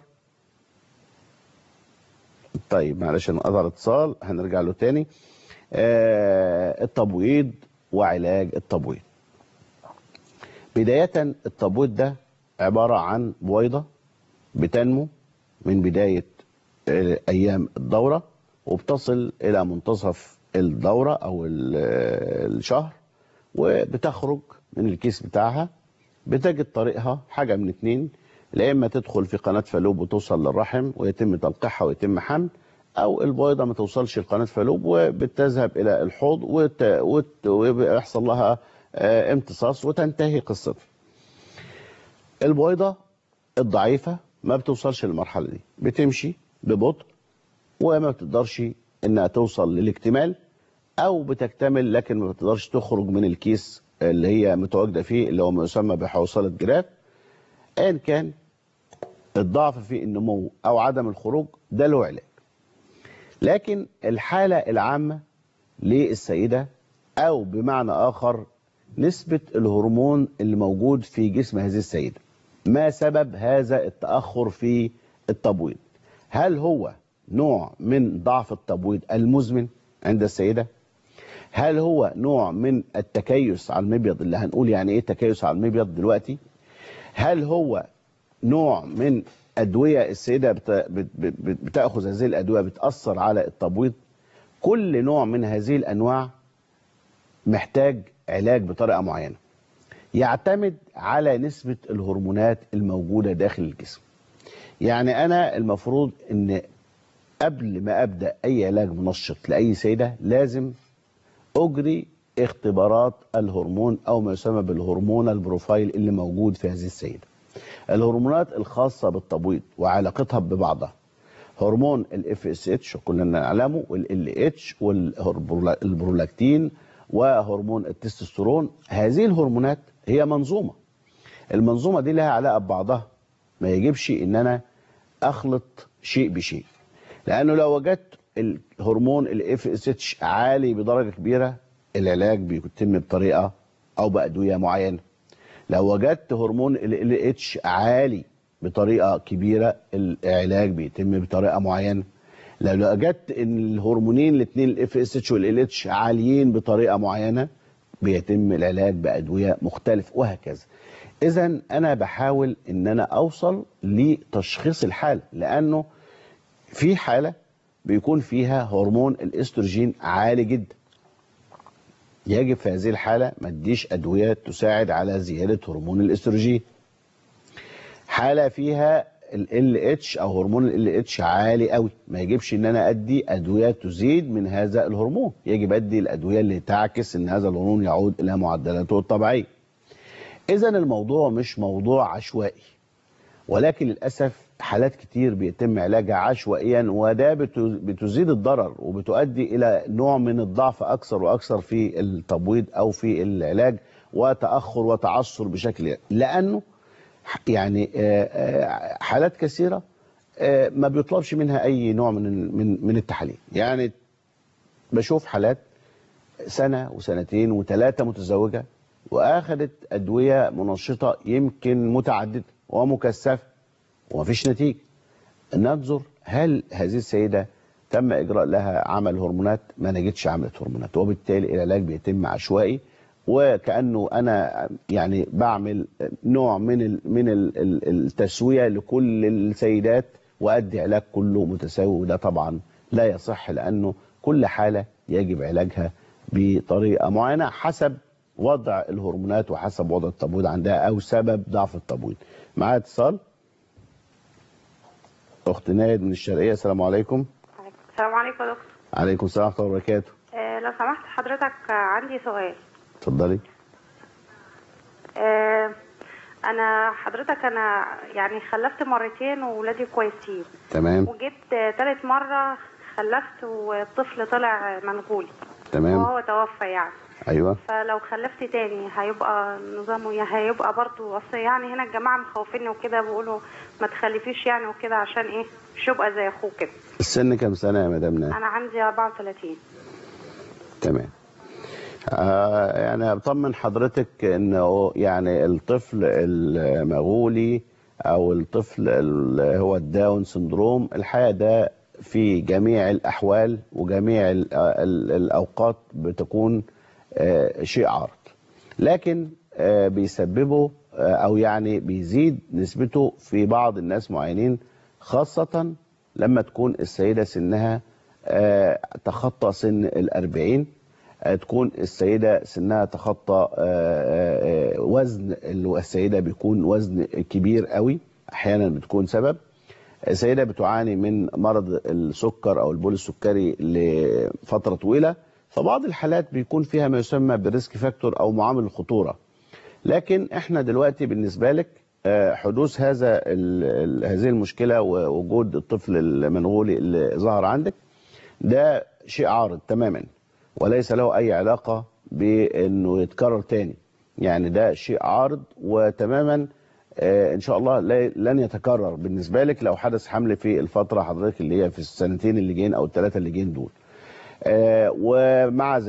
طيب معلش انا قطع الاتصال هنرجع له تاني آه التبويض وعلاج التبويض بداية التبويض ده عبارة عن بويضة بتنمو من بداية آه، أيام الدورة وبتصل إلى منتصف الدورة أو ال- آه، الشهر وبتخرج من الكيس بتاعها بتجد طريقها حاجة من اتنين لا إما تدخل في قناة فالوب وتوصل للرحم ويتم تلقيحها ويتم حمل أو البويضة ما توصلش لقناة فالوب وبتذهب إلى الحوض وت... وت... ويحصل لها آه، امتصاص وتنتهي قصتها البويضة الضعيفة ما بتوصلش للمرحلة دي بتمشي ببطء وما بتقدرش انها توصل للاكتمال او بتكتمل لكن ما بتقدرش تخرج من الكيس اللي هي متواجده فيه اللي هو ما يسمى بحوصله جراف ايا كان الضعف في النمو او عدم الخروج ده له علاج لكن الحاله العامه للسيده او بمعنى اخر نسبة الهرمون اللي موجود في جسم هذه السيدة ما سبب هذا التأخر في التبويض هل هو نوع من ضعف التبويض المزمن عند السيدة هل هو نوع من التكيس على المبيض اللي هنقول يعني ايه تكيس على المبيض دلوقتي هل هو نوع من أدوية السيدة بت- بت- بت- بتأخذ هذه الأدوية بتأثر على التبويض كل نوع من هذه الأنواع محتاج علاج بطريقة معينة يعتمد على نسبة الهرمونات الموجودة داخل الجسم يعني أنا المفروض أن قبل ما أبدأ أي علاج منشط لأي سيدة لازم أجري اختبارات الهرمون أو ما يسمى بالهرمون البروفايل اللي موجود في هذه السيدة الهرمونات الخاصة بالتبويض وعلاقتها ببعضها هرمون الاف اس اتش كلنا نعلمه والال اتش والبرولاكتين وهرمون التستوستيرون هذه الهرمونات هي منظومة المنظومة دي لها علاقة ببعضها ما يجبش ان انا اخلط شيء بشيء لانه لو وجدت الهرمون الاف اس اتش عالي بدرجة كبيرة العلاج بيتم بطريقة او بأدوية معينة لو وجدت هرمون ال اتش عالي بطريقه كبيره العلاج بيتم بطريقه معينه لو وجدت ان الهرمونين الاثنين الاف اس اتش والال اتش عاليين بطريقه معينه بيتم العلاج بادويه مختلفه وهكذا اذا انا بحاول ان انا اوصل لتشخيص الحاله لانه في حاله بيكون فيها هرمون الاستروجين عالي جدا يجب في هذه الحالة ما اديش أدوية تساعد على زيادة هرمون الاستروجين حالة فيها ال LH أو هرمون ال LH عالي قوي ما يجبش إن أنا أدي أدوية تزيد من هذا الهرمون يجب أدي الأدوية اللي تعكس إن هذا الهرمون يعود إلى معدلاته الطبيعية إذا الموضوع مش موضوع عشوائي ولكن للأسف حالات كتير بيتم علاجها عشوائيا وده بت- بتزيد الضرر وبتؤدي إلى نوع من الضعف أكثر وأكثر في التبويض أو في العلاج وتأخر وتعثر بشكل لأنه يعني آه، آه، حالات كثيرة آه، ما بيطلبش منها أي نوع من ال- من من التحاليل يعني بشوف حالات سنة وسنتين وثلاثة متزوجة وأخذت أدوية منشطة يمكن متعددة ومكثفة ومفيش نتيجة ننظر هل هذه السيدة تم إجراء لها عمل هرمونات ما نجدش عملت هرمونات وبالتالي العلاج بيتم عشوائي وكأنه أنا يعني بعمل نوع من ال من ال ال- التسوية لكل السيدات وأدي علاج كله متساوي وده طبعا لا يصح لأنه كل حالة يجب علاجها بطريقة معينة حسب وضع الهرمونات وحسب وضع التبويض عندها أو سبب ضعف التبويض معايا اتصال أخت نايد من الشرقية السلام عليكم السلام عليكم يا دكتور عليكم السلام ورحمة الله وبركاته آه لو سمحت حضرتك آه، عندي سؤال اتفضلي آه انا حضرتك انا يعني خلفت مرتين وولادي كويسين تمام وجيت آه، تالت مرة خلفت والطفل طلع منغولي تمام وهو توفى يعني أيوه فلو خلفت تاني هيبقى نظامه ي- هيبقى برضو اصل يعني هنا الجماعة مخوفيني وكده بيقولوا ما تخلفيش يعني وكده عشان ايه مش يبقى زي اخوه كده السن كام سنة يا مدام نايد انا عندي 34 تمام آه يعني بطمن حضرتك انه يعني الطفل المغولي او الطفل اللي هو الداون سندروم الحقيقه ده في جميع الاحوال وجميع ال ال الاوقات بتكون آه شيء عارض لكن آه بيسببه آه او يعني بيزيد نسبته في بعض الناس معينين خاصه لما تكون السيده سنها آه، تخطى سن الأربعين آه، تكون السيدة سنها تخطى آه، آه، آه، وزن ال- السيدة بيكون وزن كبير قوي أحيانا بتكون سبب السيدة بتعاني من مرض السكر أو البول السكري لفترة طويلة فبعض الحالات بيكون فيها ما يسمى بالريسك فاكتور أو معامل الخطورة لكن احنا دلوقتي بالنسبة لك آه، حدوث هذا ال- ال- هذه المشكلة ووجود الطفل المنغولي اللي ظهر عندك ده شيء عارض تماما وليس له أي علاقة بأنه يتكرر تاني يعني ده شيء عارض وتماما آه، ان شاء الله لا- لن يتكرر بالنسبه لك لو حدث حمل في الفتره حضرتك اللي هي في السنتين اللي جايين او الثلاثه اللي جايين دول آه، ومع ذلك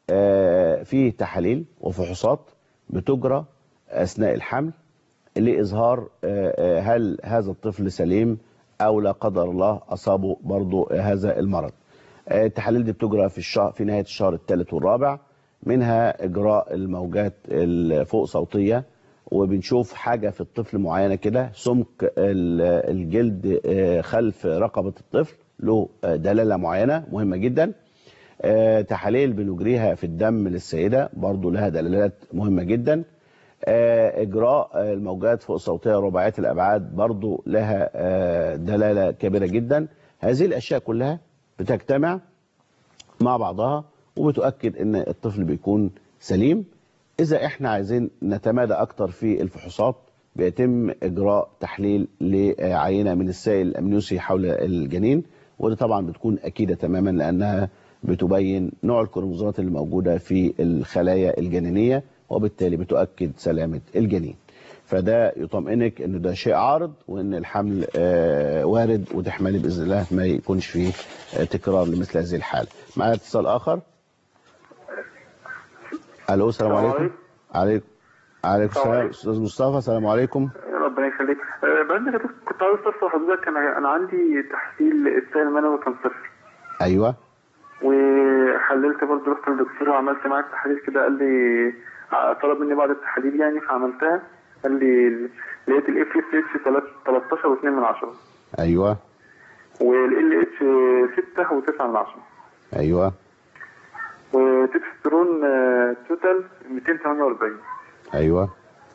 آه، في تحاليل وفحوصات بتجرى اثناء الحمل لاظهار آه، آه، هل هذا الطفل سليم او لا قدر الله اصابه برضه هذا المرض. آه، التحاليل دي بتجرى في الشهر في نهايه الشهر الثالث والرابع منها اجراء الموجات الفوق صوتيه وبنشوف حاجه في الطفل معينه كده سمك ال- الجلد آه، خلف رقبه الطفل له آه، دلاله معينه مهمه جدا آه، تحاليل بنجريها في الدم للسيده برضو لها دلالات مهمه جدا آه، اجراء آه، الموجات فوق صوتيه رباعيه الابعاد برضو لها آه، دلاله كبيره جدا هذه الاشياء كلها بتجتمع مع بعضها وبتؤكد ان الطفل بيكون سليم اذا احنا عايزين نتمادى اكتر في الفحوصات بيتم اجراء تحليل لعينه من السائل الامنيوسي حول الجنين ودي طبعا بتكون اكيده تماما لانها بتبين نوع الكروموزومات اللي موجوده في الخلايا الجنينيه وبالتالي بتؤكد سلامه الجنين فده يطمئنك انه ده شيء عارض وان الحمل آه، وارد وتحملي باذن الله ما يكونش فيه آه، تكرار لمثل هذه الحاله. معايا اتصال اخر. الو السلام السلام عليكم. عليكم عليكم السلام استاذ مصطفى السلام عليكم. ربنا يخليك أه، بعد كده كنت عاوز اسال حضرتك انا انا عندي تحليل السائل المنوي كان صفر ايوه وحللت برضه رحت للدكتور وعملت معاه التحاليل كده قال لي ع- طلب مني بعض التحاليل يعني فعملتها قال لي ال- لقيت الاف اس اتش 13 و2 من 10 ايوه والال اتش 6 و9 من 10 ايوه وتكسترون آه، توتال 248 ايوه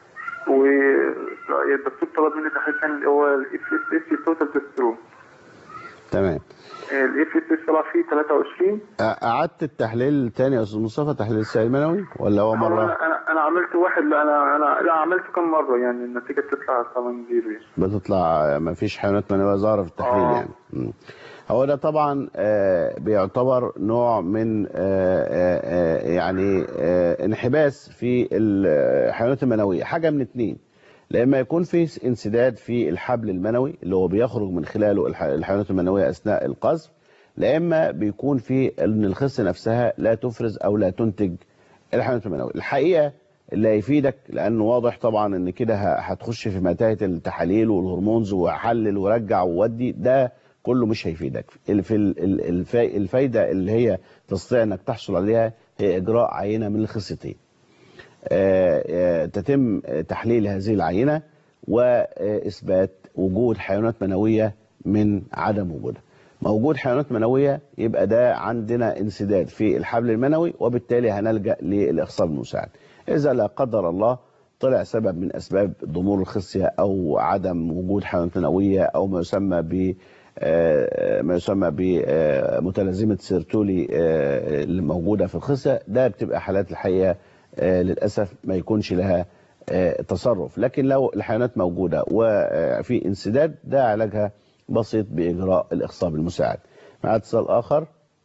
والدكتور طلب مني تحليل ثاني اللي هو الاف اس اتش توتال تكسترون تمام. الاف اس اتش طلع فيه 23 أ- اعدت التحليل تاني يا استاذ مصطفى تحليل السائل المنوي ولا هو هو مره؟ انا انا انا عملت واحد لا انا انا لا عملته كم مره يعني النتيجه بتطلع 8 زيرو يعني بتطلع ما فيش حيوانات منويه ظاهره في التحليل آه. يعني مم. هو ده طبعا آه، بيعتبر نوع من آه، آه، آه، يعني آه، انحباس في الحيوانات المنويه حاجه من اتنين لا اما يكون في انسداد في الحبل المنوي اللي هو بيخرج من خلاله الح- الحيوانات المنويه اثناء القذف لا اما بيكون في ان الخصيه نفسها لا تفرز او لا تنتج الحيوانات المنويه الحقيقه اللي هيفيدك لانه واضح طبعا ان كده ه- هتخش في متاهه التحاليل والهرمونز وحلل ورجع وودي ده كله مش هيفيدك ال- في ال- ال- الفا- الفايده اللي هي تستطيع انك تحصل عليها هي اجراء عينه من الخصيتين آه، آه، تتم تحليل هذه العينه واثبات وجود حيوانات منويه من عدم وجودها موجود حيوانات منويه يبقى ده عندنا انسداد في الحبل المنوي وبالتالي هنلجا للاخصاب المساعد اذا لا قدر الله طلع سبب من اسباب ضمور الخصيه او عدم وجود حيوانات منويه او ما يسمى ب آه، ما يسمى بمتلازمه سيرتولي آه، اللي موجوده في الخصيه ده بتبقى حالات الحقيقه آه، للاسف ما يكونش لها آه، تصرف لكن لو الحيوانات موجوده وفي انسداد ده علاجها بسيط باجراء الاخصاب المساعد مع اتصال اخر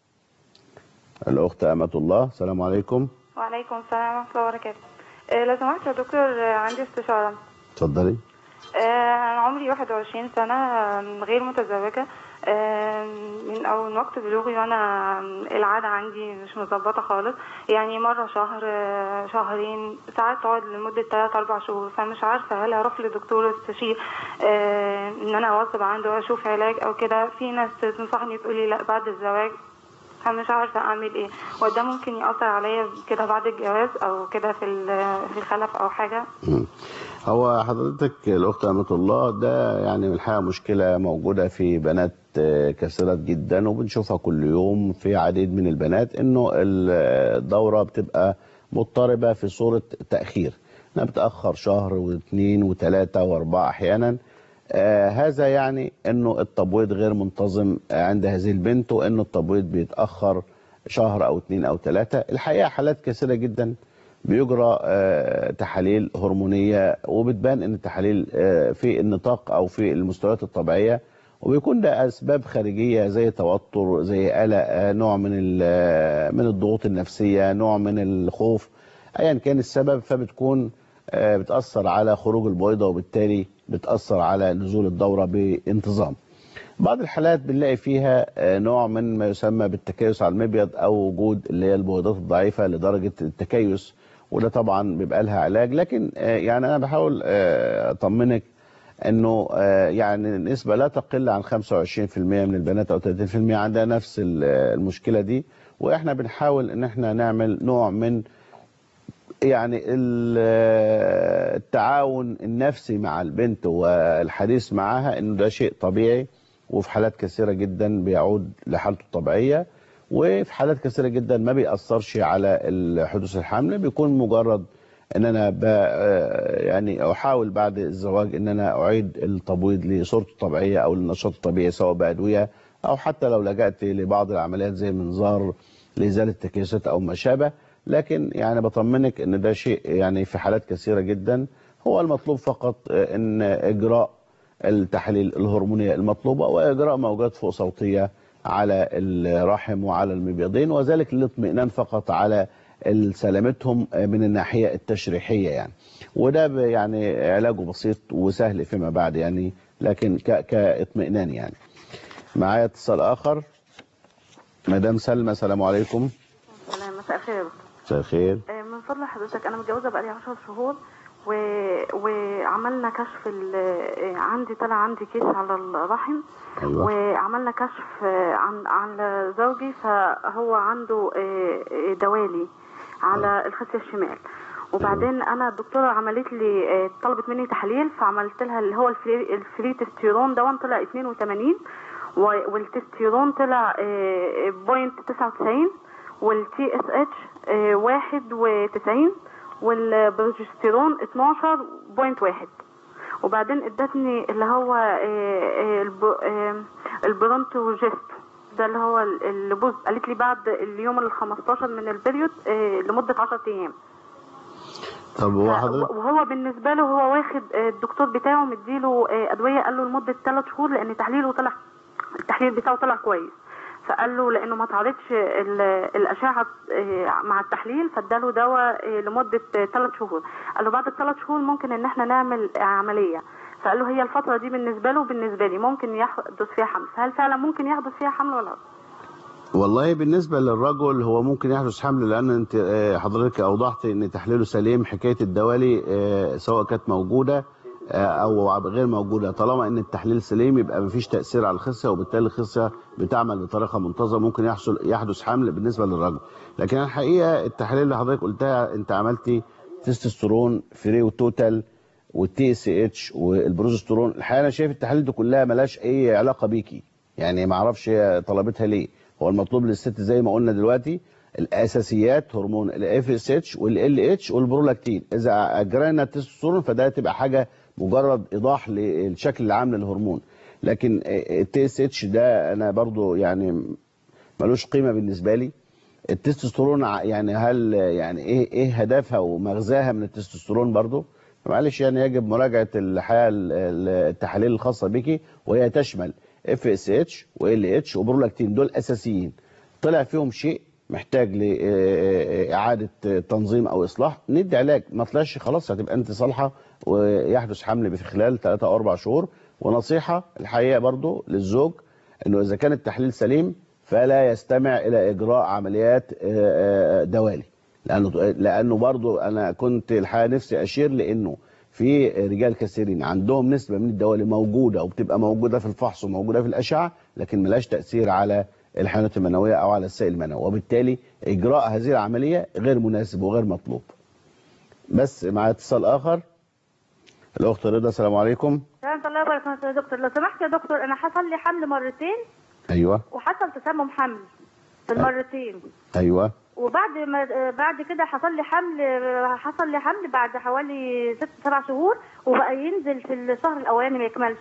الاخت امه الله السلام عليكم وعليكم السلام ورحمة الله وبركاته آه، لو سمحت يا دكتور آه، عندي استشارة اتفضلي آه، أنا عمري 21 سنة آم، غير متزوجة آم، من أول وقت بلوغي وأنا آم، العادة عندي مش مظبطة خالص يعني مرة شهر آه، شهرين ساعات تقعد لمدة 3 4 شهور فمش عارفة هل أروح لدكتور استشير آه، إن أنا أواظب عنده أشوف علاج أو كده في ناس تنصحني تقولي لا بعد الزواج فمش عارفة أعمل إيه وده ممكن يأثر عليا كده بعد الجواز أو كده في ال- في الخلف أو حاجة مم. هو حضرتك الاخت امه الله ده يعني من الحقيقه مشكله موجوده في بنات آه، كثيرات جدا وبنشوفها كل يوم في عديد من البنات انه الدوره بتبقى مضطربه في صوره تاخير انها بتاخر شهر واثنين وثلاثه واربعه احيانا آه هذا يعني انه التبويض غير منتظم عند هذه البنت وانه التبويض بيتاخر شهر او اثنين او ثلاثه الحقيقه حالات كثيره جدا بيجرى آه، تحاليل هرمونيه وبتبان ان التحاليل آه، في النطاق او في المستويات الطبيعيه وبيكون ده اسباب خارجيه زي توتر زي قلق آه، نوع من ال- من الضغوط النفسيه نوع من الخوف ايا كان السبب فبتكون آه، بتاثر على خروج البويضه وبالتالي بتاثر على نزول الدوره بانتظام بعض الحالات بنلاقي فيها آه، نوع من ما يسمى بالتكيس على المبيض او وجود اللي هي البويضات الضعيفه لدرجه التكيس وده طبعا بيبقى لها علاج لكن آه، يعني انا بحاول آه، اطمنك انه آه، يعني نسبه لا تقل عن 25% من البنات او 30% عندها نفس ال- المشكله دي واحنا بنحاول ان احنا نعمل نوع من يعني ال- التعاون النفسي مع البنت والحديث معها انه ده شيء طبيعي وفي حالات كثيرة جدا بيعود لحالته الطبيعية وفي حالات كثيرة جدا ما بيأثرش على حدوث الحمل بيكون مجرد ان انا ب يعني احاول بعد الزواج ان انا اعيد التبويض لصورته الطبيعية او للنشاط الطبيعي سواء بأدوية او حتى لو لجأت لبعض العمليات زي منظار لإزالة التكيسات او ما شابه لكن يعني بطمنك ان ده شيء يعني في حالات كثيرة جدا هو المطلوب فقط ان اجراء التحاليل الهرمونية المطلوبة واجراء موجات فوق صوتية على الرحم وعلى المبيضين وذلك للاطمئنان فقط على سلامتهم من الناحية التشريحية يعني وده ب- يعني علاجه بسيط وسهل فيما بعد يعني لكن ك- كاطمئنان يعني معايا اتصال اخر مدام سلمى السلام عليكم سلام مساء الخير يا دكتور. مساء الخير آه، من فضل حضرتك انا متجوزه بقالي 10 شهور و... وعملنا كشف ال... آه، عندي طلع عندي كيس على الرحم أيوة. وعملنا كشف آه، عن عن زوجي فهو عنده آه، آه، دوالي على الخصيه الشمال وبعدين انا الدكتوره عملت لي آه، طلبت مني تحليل فعملت لها اللي هو الفري, الفري تستيرون ده طلع 82 و- والتستيرون طلع آه، بوينت 99 والتي اس اتش 91 والبروجستيرون 12.1 وبعدين ادتني اللي هو آه، آه، الب- آه، البرونتوجست ده اللي هو ال- اللي بوز قالت لي بعد اليوم ال 15 من البريود آه، لمده 10 ايام طب هو حضرتك وهو بالنسبه له هو واخد آه، الدكتور بتاعه مديله آه، ادويه قال له لمده 3 شهور لان تحليله طلع التحليل بتاعه طلع كويس فقال له لانه ما تعرضش ال- الاشعه آه، مع التحليل فاداله دواء آه، لمده 3 شهور قال له بعد الثلاث شهور ممكن ان احنا نعمل عمليه فقال له هي الفتره دي بالنسبه له وبالنسبه لي ممكن يحدث فيها حمل فهل فعلا ممكن يحدث فيها حمل ولا لا؟ والله بالنسبة للرجل هو ممكن يحدث حمل لأن أنت آه، حضرتك أوضحت أن تحليله سليم حكاية الدوالي آه، سواء كانت موجودة آه، أو غير موجودة طالما أن التحليل سليم يبقى مفيش تأثير على الخصية وبالتالي الخصية بتعمل بطريقة منتظمة ممكن يحصل يحدث حمل بالنسبة للرجل لكن الحقيقة التحاليل اللي حضرتك قلتها أنت عملتي تستوستيرون فري وتوتال والتي اس اتش والبروجسترون الحقيقه انا شايف التحاليل دي كلها ملهاش اي علاقه بيكي يعني ما اعرفش هي طلبتها ليه هو المطلوب للست زي ما قلنا دلوقتي الاساسيات هرمون الاف اس اتش والال اتش والبرولاكتين اذا اجرينا التستوستيرون فده تبقى حاجه مجرد ايضاح للشكل العام للهرمون لكن التي اس اتش ده انا برضو يعني ملوش قيمه بالنسبه لي التستوستيرون ع- يعني هل يعني ايه ايه هدفها ومغزاها من التستوستيرون برضو معلش يعني يجب مراجعه الحياه ال- ال- التحاليل الخاصه بك وهي تشمل اف اس اتش وال اتش وبرولاكتين دول اساسيين طلع فيهم شيء محتاج لاعاده تنظيم او اصلاح ندي علاج ما طلعش خلاص هتبقى انت صالحه ويحدث حمل في خلال 3 او 4 شهور ونصيحه الحقيقه برضو للزوج انه اذا كان التحليل سليم فلا يستمع الى اجراء عمليات آه، آه، دوالي لانه لانه برضو انا كنت الحقيقه نفسي اشير لانه في رجال كثيرين عندهم نسبه من الدوالي موجوده وبتبقى موجوده في الفحص وموجوده في الاشعه لكن ملهاش تاثير على الحيوانات المنويه او على السائل المنوي وبالتالي اجراء هذه العمليه غير مناسب وغير مطلوب بس مع اتصال اخر الاخت رضا السلام عليكم ورحمة الله وبركاته يا دكتور لو سمحت يا دكتور أنا حصل لي حمل مرتين ايوه وحصل تسمم حمل في المرتين ايوه وبعد ما بعد كده حصل لي حمل حصل لي حمل بعد حوالي ست سبع شهور وبقى ينزل في الشهر الأولاني ما يكملش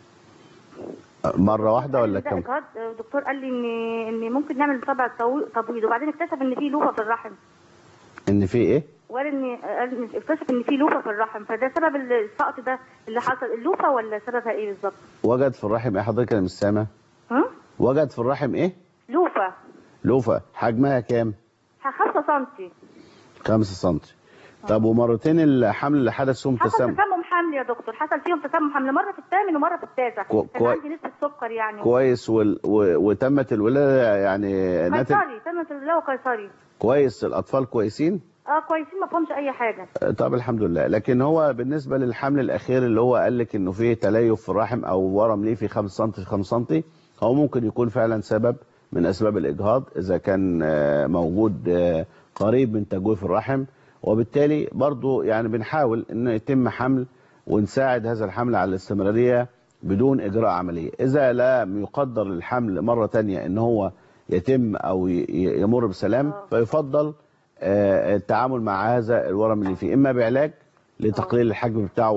مره واحده ولا ده كم إجهاض الدكتور قال لي إن إن ممكن نعمل طبع تبويض وبعدين اكتشف إن في لوفة في الرحم ان في ايه وقال إن قال إن اكتشف إن في لوفة في الرحم فده سبب السقط ده اللي حصل اللوفة ولا سببها إيه بالظبط؟ وجد في الرحم ايه حضرتك انا مش سامع ها؟ وجد في الرحم ايه لوفة لوفه حجمها كام 5 سنتي 5 سم طب ومرتين الحمل اللي حدث فيهم حصل تسمم تسمم حمل حمل يا دكتور حصل فيهم تسمم حمل مره في الثامن ومره في التاسع كو- كان كوي- عندي نسبه سكر يعني كويس وال... و... وتمت الولاده يعني ناتج قيصري تمت الولاده قيصري كويس الاطفال كويسين اه كويسين ما فهمش اي حاجه طب الحمد لله لكن هو بالنسبه للحمل الاخير اللي هو قال لك انه فيه تليف في الرحم او ورم ليه في 5 سم في 5 سم هو ممكن يكون فعلا سبب من اسباب الاجهاض اذا كان آه، موجود آه، قريب من تجويف الرحم وبالتالي برضو يعني بنحاول ان يتم حمل ونساعد هذا الحمل على الاستمراريه بدون اجراء عمليه اذا لم يقدر الحمل مره تانية ان هو يتم او ي- ي- يمر بسلام فيفضل آه، التعامل مع هذا الورم اللي فيه اما بعلاج لتقليل الحجم بتاعه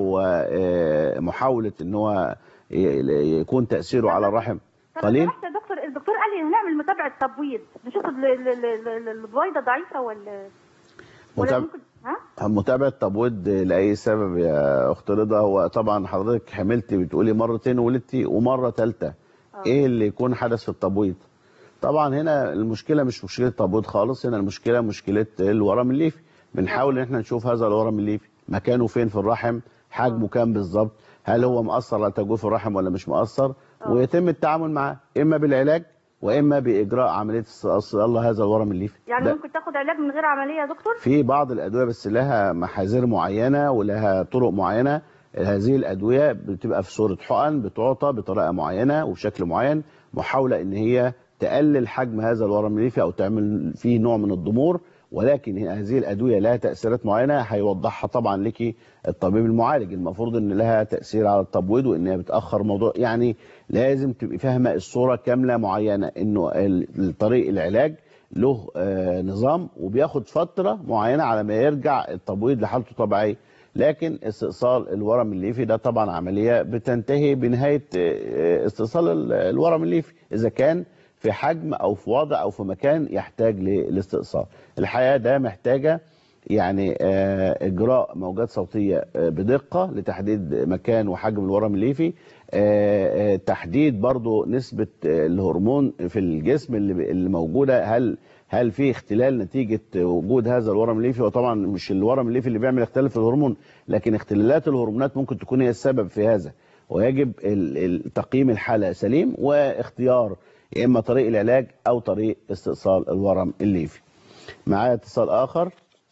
ومحاوله ان هو ي- يكون تاثيره على الرحم طب قليل رحت يا دكتور الدكتور قال لي هنعمل متابعه تبويض نشوف ال- ال- ال- ال- البويضه ضعيفه ولا ولا متابعة- ممكن ها متابعة تبويض لأي سبب يا أخت رضا هو طبعا حضرتك حملتي بتقولي مرتين ولدتي ومرة ثالثة إيه اللي يكون حدث في التبويض؟ طبعا هنا المشكلة مش مشكلة تبويض خالص هنا المشكلة مشكلة الورم الليفي بنحاول إن احنا نشوف هذا الورم الليفي مكانه فين في الرحم حجمه كام بالظبط هل هو مأثر على تجويف الرحم ولا مش مأثر ويتم التعامل معاه إما بالعلاج وإما بإجراء عملية استئصال هذا الورم الليفي يعني ده- ممكن تاخد علاج من غير عمليه يا دكتور في بعض الادويه بس لها محاذير معينه ولها طرق معينه هذه الادويه بتبقى في صوره حقن بتعطى بطريقه معينه وبشكل معين محاوله ان هي تقلل حجم هذا الورم الليفي او تعمل فيه نوع من الضمور ولكن هذه الادويه لها تاثيرات معينه هيوضحها طبعا لك الطبيب المعالج المفروض ان لها تاثير على التبويض وانها بتاخر موضوع يعني لازم تبقي فاهمه الصوره كامله معينه انه ال- طريق العلاج له آه، نظام وبياخد فترة معينة على ما يرجع التبويض لحالته طبيعية لكن استئصال الورم الليفي ده طبعا عملية بتنتهي بنهاية آه، استئصال ال- الورم الليفي إذا كان في حجم أو في وضع أو في مكان يحتاج للاستئصال الحقيقة ده محتاجة يعني آه، إجراء موجات صوتية آه، بدقة لتحديد مكان وحجم الورم الليفي آه، آه، تحديد برضو نسبة آه، الهرمون في الجسم اللي اللي موجودة هل هل في اختلال نتيجة وجود هذا الورم الليفي وطبعا مش الورم الليفي اللي بيعمل اختلال في الهرمون لكن اختلالات الهرمونات ممكن تكون هي السبب في هذا ويجب ال- ال- تقييم الحالة سليم واختيار يا إما طريق العلاج أو طريق استئصال الورم الليفي معايا اتصال آخر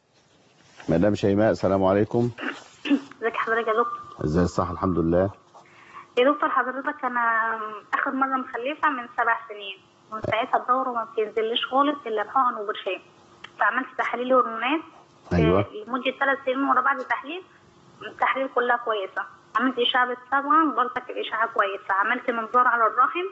مدام شيماء السلام عليكم ازيك حضرتك يا دكتور ازاي الصحة الحمد لله يا دكتور حضرتك انا اخر مره مخلفه من سبع سنين ومن ساعتها الدوره ما بتنزلش خالص الا بحقن وبرشام فعملت تحاليل هرمونات أيوة. آه، لمده ثلاث سنين ورا بعض تحليل التحاليل كلها كويسه عملت اشعه بالصبغه برضك الاشعه كويسه عملت منظار على الرحم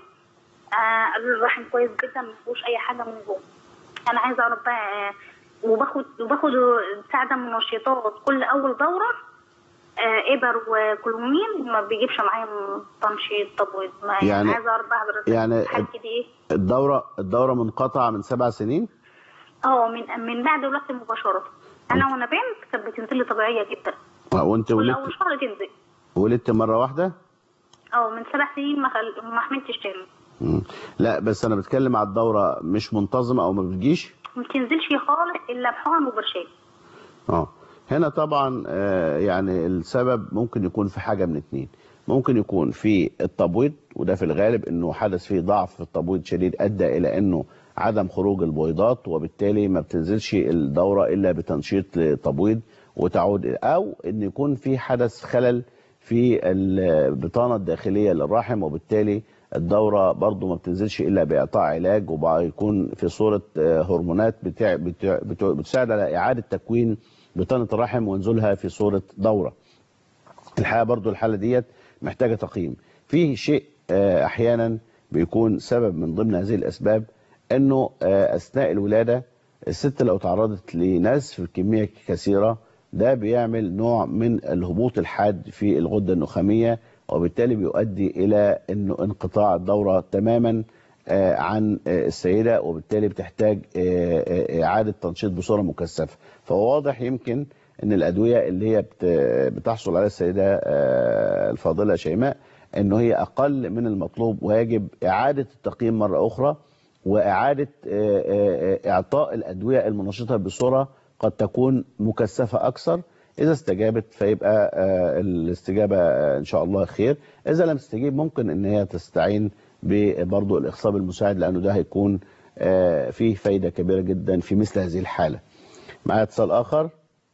آه قالوا لي الرحم كويس جدا ما فيهوش اي حاجه من جوه انا عايزه اعرف بقى آه، وباخد وباخد بتاع ده منشطات كل اول دوره آه، ابر وكلومين ما بيجيبش معايا تنشيط تبويض ما يعني- يعني عايزه اعرف بقى حضرتك يعني حالتي دي ايه الدورة الدورة منقطعة من سبع سنين اه من من بعد ولادتي مباشره انا وانا بنت كانت بتنزل لي طبيعيه جدا وانت كل ولدت اول شهر تنزل ولدت مرة واحدة اه من سبع سنين ما خل... ما حملتش تاني مم. لا بس انا بتكلم على الدورة مش منتظمة او ما بتجيش ما بتنزلش خالص الا بحقن وبرشام اه هنا طبعا آه، يعني السبب ممكن يكون في حاجة من اتنين ممكن يكون في التبويض وده في الغالب انه حدث فيه ضعف في التبويض شديد ادى الى انه عدم خروج البويضات وبالتالي ما بتنزلش الدورة الا بتنشيط للتبويض وتعود او ان يكون في حدث خلل في البطانة الداخلية للرحم وبالتالي الدورة برضو ما بتنزلش إلا بإعطاء علاج وبيكون في صورة آه، هرمونات بتاع بتاع بتاع بتساعد على إعادة تكوين بطانة الرحم ونزولها في صورة دورة الحقيقة برضو الحالة ديت محتاجة تقييم في شيء آه، أحيانا بيكون سبب من ضمن هذه الأسباب أنه آه، أثناء الولادة الست لو تعرضت لنزف بكمية كثيرة ده بيعمل نوع من الهبوط الحاد في الغدة النخامية وبالتالي بيؤدي إلى أنه انقطاع الدورة تماما آه، عن آه، السيدة وبالتالي بتحتاج آه، آه، إعادة تنشيط بصورة مكثفة فهو واضح يمكن أن الأدوية اللي هي بت- بتحصل عليها السيدة آه، الفاضلة شيماء أنه هي أقل من المطلوب ويجب إعادة التقييم مرة أخرى وإعادة آه، آه، آه، إعطاء الأدوية المنشطة بصورة قد تكون مكثفة أكثر اذا استجابت فيبقى آه، الاستجابه آه، ان شاء الله خير اذا لم تستجيب ممكن ان هي تستعين برضه الاخصاب المساعد لانه ده هيكون آه، فيه فايده كبيره جدا في مثل هذه الحاله معايا اتصال اخر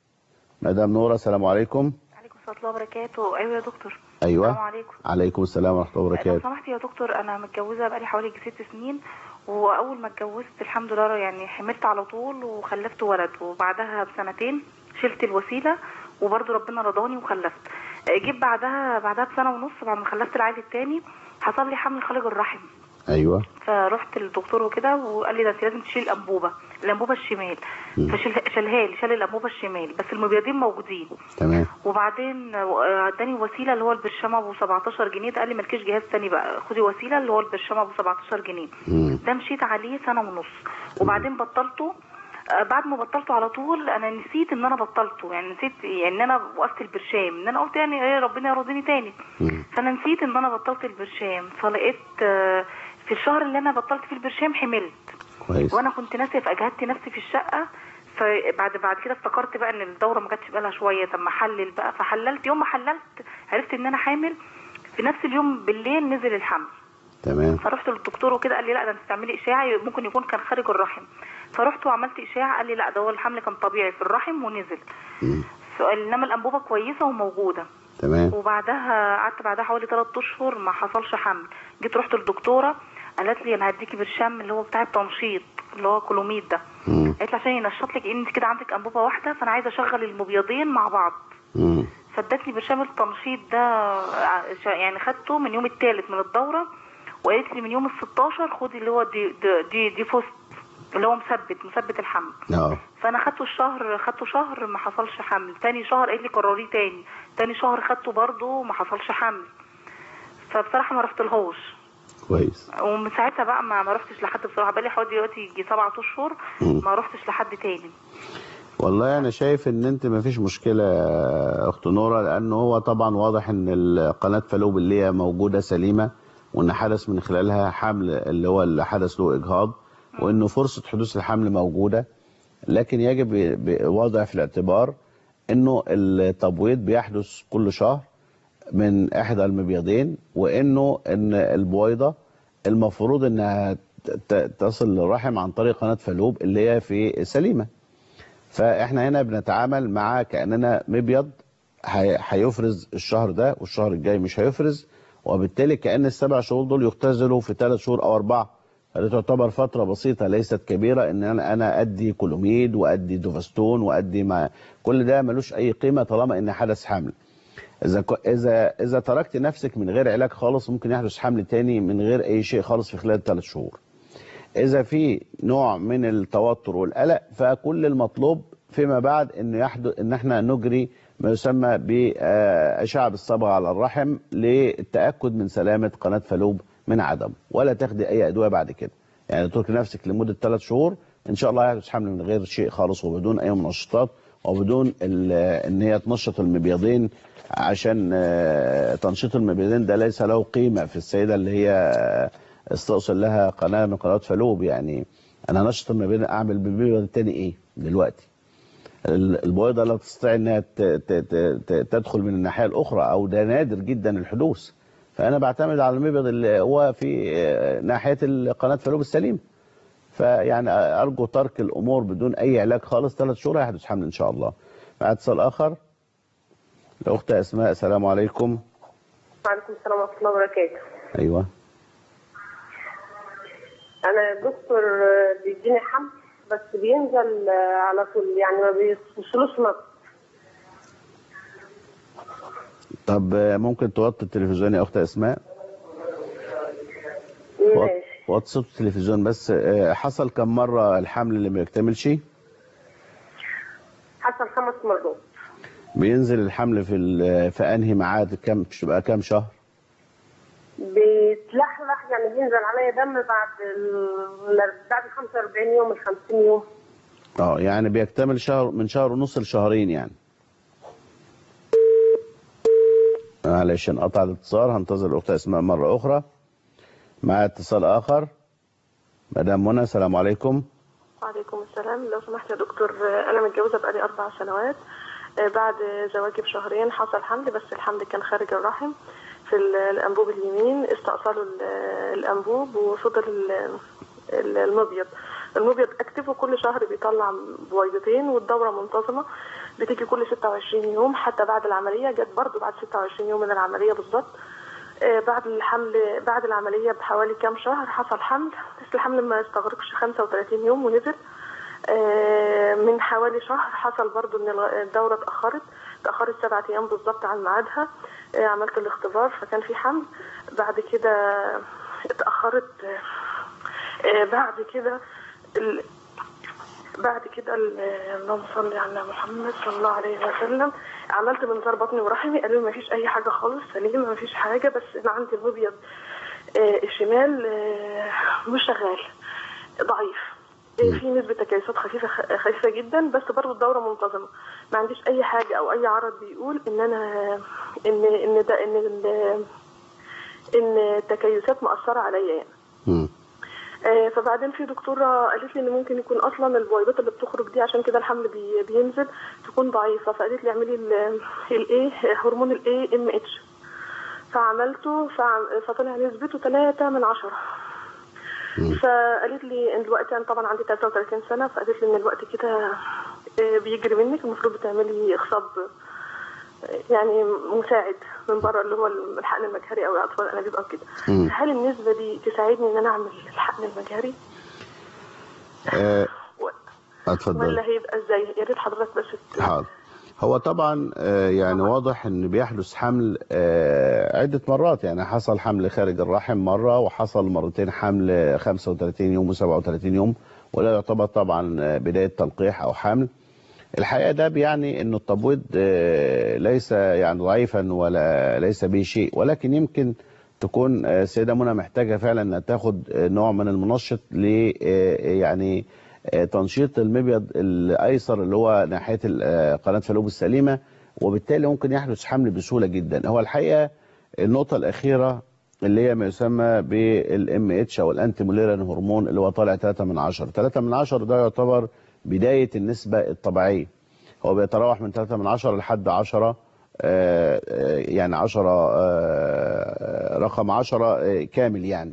مدام نوره السلام عليكم عليكم ورحمة الله وبركاته أيوة يا دكتور ايوه السلام عليكم عليكم السلام ورحمه الله لو وبركاته سمحت يا دكتور أنا متجوزة بقالي حوالي ست سنين وأول ما اتجوزت الحمد لله يعني حملت على طول وخلفت ولد وبعدها بسنتين شلت الوسيلة وبرضه ربنا رضاني وخلفت جيت بعدها بعدها بسنة ونص بعد ما خلفت العيل التاني حصل لي حمل خارج الرحم ايوه فرحت للدكتور وكده وقال لي ده انت لازم تشيل الانبوبه الانبوبه الشمال فشالها لي شال الانبوبه الشمال بس المبيضين موجودين تمام وبعدين آه، اداني وسيله اللي هو البرشام ابو 17 جنيه ده قال لي مالكيش جهاز تاني بقى خدي وسيله اللي هو البرشام ابو 17 جنيه مم. ده مشيت عليه سنه ونص وبعدين بطلته آه، بعد ما بطلته على طول انا نسيت ان انا بطلته يعني نسيت يعني ان انا وقفت البرشام ان انا قلت يعني ايه ربنا يرضيني تاني فانا نسيت ان انا بطلت البرشام فلقيت آه، في الشهر اللي انا بطلت فيه البرشام حملت كويس وانا كنت ناسيه فاجهدت نفسي في الشقه فبعد بعد كده افتكرت بقى ان الدوره ما جاتش بالها شويه طب ما احلل بقى فحللت يوم ما حللت عرفت ان انا حامل في نفس اليوم بالليل نزل الحمل تمام فرحت للدكتور وكده قال لي لا ده انت تعملي اشاعه ممكن يكون كان خارج الرحم فرحت وعملت اشاعه قال لي لا ده هو الحمل كان طبيعي في الرحم ونزل ف- انما الانبوبه كويسه وموجوده تمام وبعدها قعدت بعدها حوالي 3 اشهر ما حصلش حمل جيت رحت للدكتوره قالت لي انا هديكي برشام اللي هو بتاع التنشيط اللي هو كلوميد ده قالت لي عشان ينشط لك انت كده عندك انبوبه واحده فانا عايزه اشغل المبيضين مع بعض مم. فادتني برشام التنشيط ده ع- شا- يعني خدته من يوم الثالث من الدوره وقالت لي من يوم ال 16 خدي اللي هو دي دي دي, دي فوست اللي هو مثبت مثبت الحمل اه فانا خدته الشهر خدته شهر ما حصلش حمل تاني شهر قالت لي قرريه تاني تاني شهر خدته برضه ما حصلش حمل فبصراحه ما رحتلهوش كويس ومن ساعتها بقى ما ما رحتش لحد بصراحه بقالي حوالي دلوقتي يجي سبعة اشهر ما رحتش لحد تاني والله انا شايف ان انت ما فيش مشكله يا اخت نوره لانه هو طبعا واضح ان قناه فالوب اللي هي موجوده سليمه وان حدث من خلالها حمل اللي هو اللي حدث له اجهاض وانه فرصه حدوث الحمل موجوده لكن يجب ب- وضع في الاعتبار انه التبويض بيحدث كل شهر من احدى المبيضين وانه ان البويضه المفروض انها ت- ت- تصل للرحم عن طريق قناه فالوب اللي هي في سليمه فاحنا هنا بنتعامل مع كاننا مبيض هي- هيفرز الشهر ده والشهر الجاي مش هيفرز وبالتالي كان السبع شهور دول يختزلوا في ثلاث شهور او اربعه فدي تعتبر فتره بسيطه ليست كبيره ان انا انا ادي كولوميد وادي دوفاستون وادي ما كل ده ملوش اي قيمه طالما ان حدث حمل اذا ك- اذا اذا تركت نفسك من غير علاج خالص ممكن يحدث حمل تاني من غير اي شيء خالص في خلال ثلاث شهور اذا في نوع من التوتر والقلق فكل المطلوب فيما بعد انه يحدث ان احنا نجري ما يسمى باشعه بالصبغه على الرحم للتاكد من سلامه قناه فالوب من عدم ولا تاخدي اي ادويه بعد كده يعني تركي نفسك لمده ثلاث شهور ان شاء الله هيحدث حمل من غير شيء خالص وبدون اي منشطات وبدون ال- ان هي تنشط المبيضين عشان آه، تنشيط المبيضين ده ليس له قيمه في السيده اللي هي آه، استأصل لها قناه من قنوات فالوب يعني انا نشط المبيض اعمل بالمبيض التاني ايه دلوقتي ال- البويضه لا تستطيع انها ت- ت- ت- ت- تدخل من الناحيه الاخرى او ده نادر جدا الحدوث فانا بعتمد على المبيض اللي هو في آه، ناحيه قناه فالوب السليم فيعني ارجو ترك الامور بدون اي علاج خالص ثلاث شهور هيحدث حمل ان شاء الله مع اتصال اخر الاخت اسماء السلام عليكم وعليكم السلام ورحمة الله وبركاته ايوه أنا الدكتور بيديني حمل بس بينزل على طول يعني ما بيوصلوش نقص طب آه، ممكن توطي التلفزيون يا اخت اسماء وط- ماشي وطي صوت التلفزيون بس آه، حصل كم مره الحمل اللي ما يكتملش حصل خمس مرات بينزل الحمل في ال- في انهي ميعاد كم بقى كام شهر بيتلحلح يعني بينزل عليا دم بعد ال... بعد 45 يوم ال 50 يوم اه يعني بيكتمل شهر من شهر ونص لشهرين يعني معلش انقطع الاتصال هنتظر الاخت اسماء مره اخرى مع اتصال اخر مدام منى السلام عليكم وعليكم السلام لو سمحت يا دكتور انا متجوزه بقالي اربع سنوات آه، بعد زواجي بشهرين حصل حمل بس الحمل كان خارج الرحم في ال- الانبوب اليمين استأصلوا ال- الانبوب وفضل ال- ال- المبيض المبيض اكتف وكل شهر بيطلع بويضتين والدوره منتظمه بتيجي كل 26 يوم حتى بعد العمليه جت برضو بعد 26 يوم من العمليه بالظبط آه، بعد الحمل بعد العمليه بحوالي كام شهر حصل حمل بس الحمل ما استغرقش 35 يوم ونزل آه، من حوالي شهر حصل برضو ان الغ- الدوره اتاخرت اتاخرت سبعة ايام بالظبط عن ميعادها آه، عملت الاختبار فكان في حمل بعد كده اتاخرت آه، آه، بعد كده ال- بعد كده ال- اللهم صل على محمد صلى الله عليه وسلم عملت منظار بطني ورحمي قالوا لي ما فيش اي حاجه خالص سليمه ما فيش حاجه بس انا عندي المبيض آه، الشمال آه، مش شغال ضعيف آه، في نسبة تكيسات خفيفة خفيفة جدا بس برضه الدورة منتظمة ما عنديش أي حاجة أو أي عرض بيقول إن أنا إن إن ده إن ال- إن التكيسات مأثرة عليا يعني مم. آه، فبعدين في دكتوره قالت لي ان ممكن يكون اصلا البويضات اللي بتخرج دي عشان كده الحمل بي بينزل تكون ضعيفه فقالت لي اعملي الايه هرمون الاي ام اتش فعملته فعم- فطلع نسبته 3 من عشرة فقالت لي ان دلوقتي انا طبعا عندي 33 سنه فقالت لي ان الوقت كده آه، بيجري منك المفروض بتعملي اخصاب آه، يعني مساعد من بره اللي هو الحقن المجهري او اطفال الانابيب او كده مم. هل النسبه دي تساعدني ان انا اعمل الحقن المجهري آه، اتفضل ولا هيبقى ازاي يا ريت حضرتك بس ت- حاضر هو طبعا آه، يعني واضح ان بيحدث حمل آه، عدة مرات يعني حصل حمل خارج الرحم مرة وحصل مرتين حمل 35 يوم و37 يوم ولا يعتبر طبعا آه، بداية تلقيح او حمل الحقيقة ده بيعني ان التبويض آه، ليس يعني ضعيفا ولا ليس به شيء ولكن يمكن تكون آه، السيدة منى محتاجة فعلا انها تاخد آه، نوع من المنشط ل آه، يعني آه، تنشيط المبيض الايسر اللي هو ناحيه ال- آه، قناه فالوب السليمه وبالتالي ممكن يحدث حمل بسهوله جدا هو الحقيقه النقطه الاخيره اللي هي ما يسمى بالام اتش او الانتي موليران هرمون اللي هو طالع 3 من 10 3 من 10 ده يعتبر بدايه النسبه الطبيعيه هو بيتراوح من 3 من 10 لحد 10 آه، آه، يعني 10 آه، رقم 10 آه، كامل يعني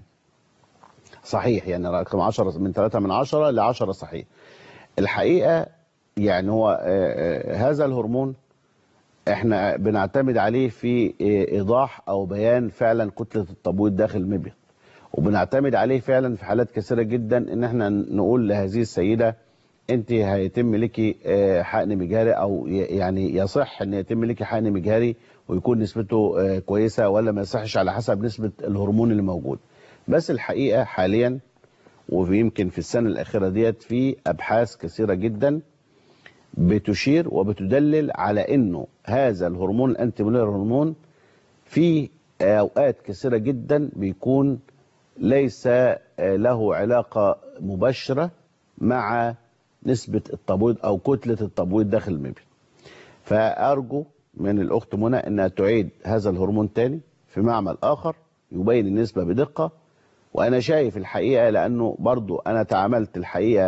صحيح يعني رقم 10 من 3 من 10 ل 10 صحيح الحقيقه يعني هو آه، آه، هذا الهرمون احنا بنعتمد عليه في آه، ايضاح او بيان فعلا كتله التبويض داخل المبيض وبنعتمد عليه فعلا في حالات كثيره جدا ان احنا نقول لهذه السيده انت هيتم لك آه، حقن مجهري او ي- يعني يصح ان يتم لك حقن مجهري ويكون نسبته آه، كويسه ولا ما يصحش على حسب نسبه الهرمون اللي موجود بس الحقيقه حاليا ويمكن في السنه الاخيره ديت في ابحاث كثيره جدا بتشير وبتدلل على انه هذا الهرمون الانتي مولير هرمون في اوقات كثيره جدا بيكون ليس آه، له علاقه مباشره مع نسبه التبويض او كتله التبويض داخل المبيض فارجو من الاخت منى انها تعيد هذا الهرمون تاني في معمل اخر يبين النسبه بدقه وانا شايف الحقيقه لانه برضو انا تعاملت الحقيقه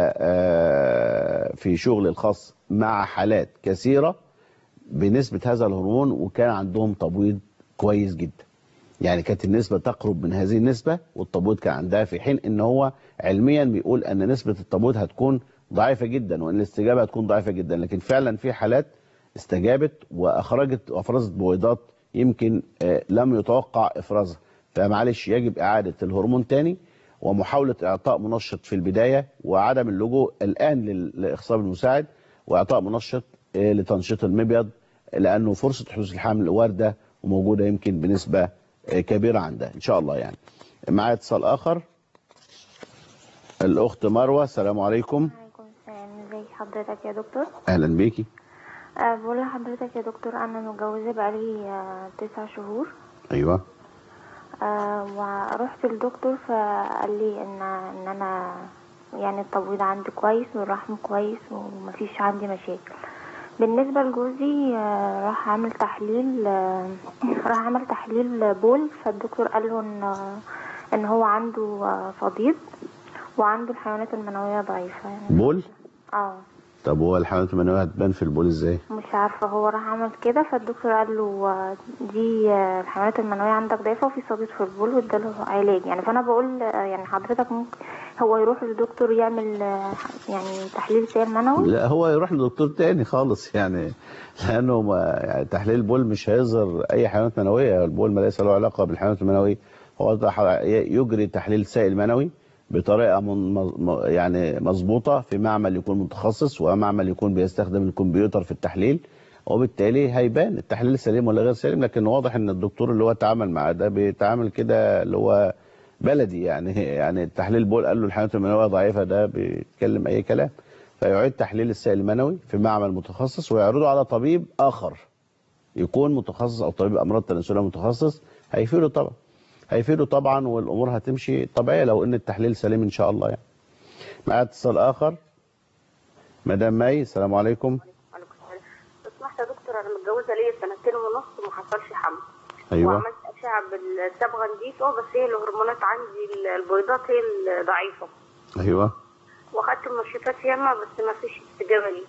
آه، في شغلي الخاص مع حالات كثيره بنسبه هذا الهرمون وكان عندهم تبويض كويس جدا يعني كانت النسبه تقرب من هذه النسبه والتبويض كان عندها في حين ان هو علميا بيقول ان نسبه التبويض هتكون ضعيفه جدا وان الاستجابه هتكون ضعيفه جدا لكن فعلا في حالات استجابت واخرجت وافرزت بويضات يمكن آه، لم يتوقع افرازها فمعلش يجب اعاده الهرمون تاني ومحاوله اعطاء منشط في البدايه وعدم اللجوء الان لل- لاخصاب المساعد واعطاء منشط آه، لتنشيط المبيض لانه فرصه حدوث الحمل وارده وموجوده يمكن بنسبه آه، كبيره عندها ان شاء الله يعني معايا اتصال اخر الاخت مروه السلام عليكم السلام ازي حضرتك يا دكتور اهلا بيكي أه بقول لحضرتك يا دكتور انا متجوزه بقالي أه تسع شهور ايوه أه ورحت للدكتور فقال لي ان ان انا يعني التبويض عندي كويس والرحم كويس ومفيش عندي مشاكل بالنسبه لجوزي آه، راح عمل تحليل آه، راح عمل تحليل بول فالدكتور قال له ان ان هو عنده آه، فضيض وعنده الحيوانات المنويه ضعيفه يعني بول اه طب هو الحيوانات المنويه هتبان في البول ازاي مش عارفة هو راح عمل كده فالدكتور قال له آه، دي آه، الحيوانات المنوية عندك ضعيفة وفي صديد في البول واداله علاج يعني فأنا بقول آه، يعني حضرتك ممكن هو يروح للدكتور يعمل آه، يعني تحليل سائل منوي لا هو يروح لدكتور تاني خالص يعني لانه ما يعني تحليل البول مش هيظهر اي حيوانات منويه البول ما ليس له علاقه بالحيوانات المنويه هو تح- يجري تحليل سائل منوي بطريقه من م- يعني مظبوطه في معمل يكون متخصص ومعمل يكون بيستخدم الكمبيوتر في التحليل وبالتالي هيبان التحليل سليم ولا غير سليم لكن واضح ان الدكتور اللي هو اتعامل معاه ده بيتعامل كده اللي هو بلدي يعني يعني التحليل البول قال له الحيوانات المنويه ضعيفه ده بيتكلم اي كلام فيعيد تحليل السائل المنوي في معمل متخصص ويعرضه على طبيب اخر يكون متخصص او طبيب امراض تناسليه متخصص هيفيده طبعا هيفيده طبعا والامور هتمشي طبيعيه لو ان التحليل سليم ان شاء الله يعني معايا اتصال اخر مدام مي السلام عليكم لو سمحت يا دكتور انا متجوزه ليا سنتين ونص وما حصلش حمل ايوه وعملت اشعه بالصبغه نضيف اه بس هي الهرمونات عندي البيضات هي الضعيفه ايوه واخدت منشفات ياما بس ما فيش استجابه لي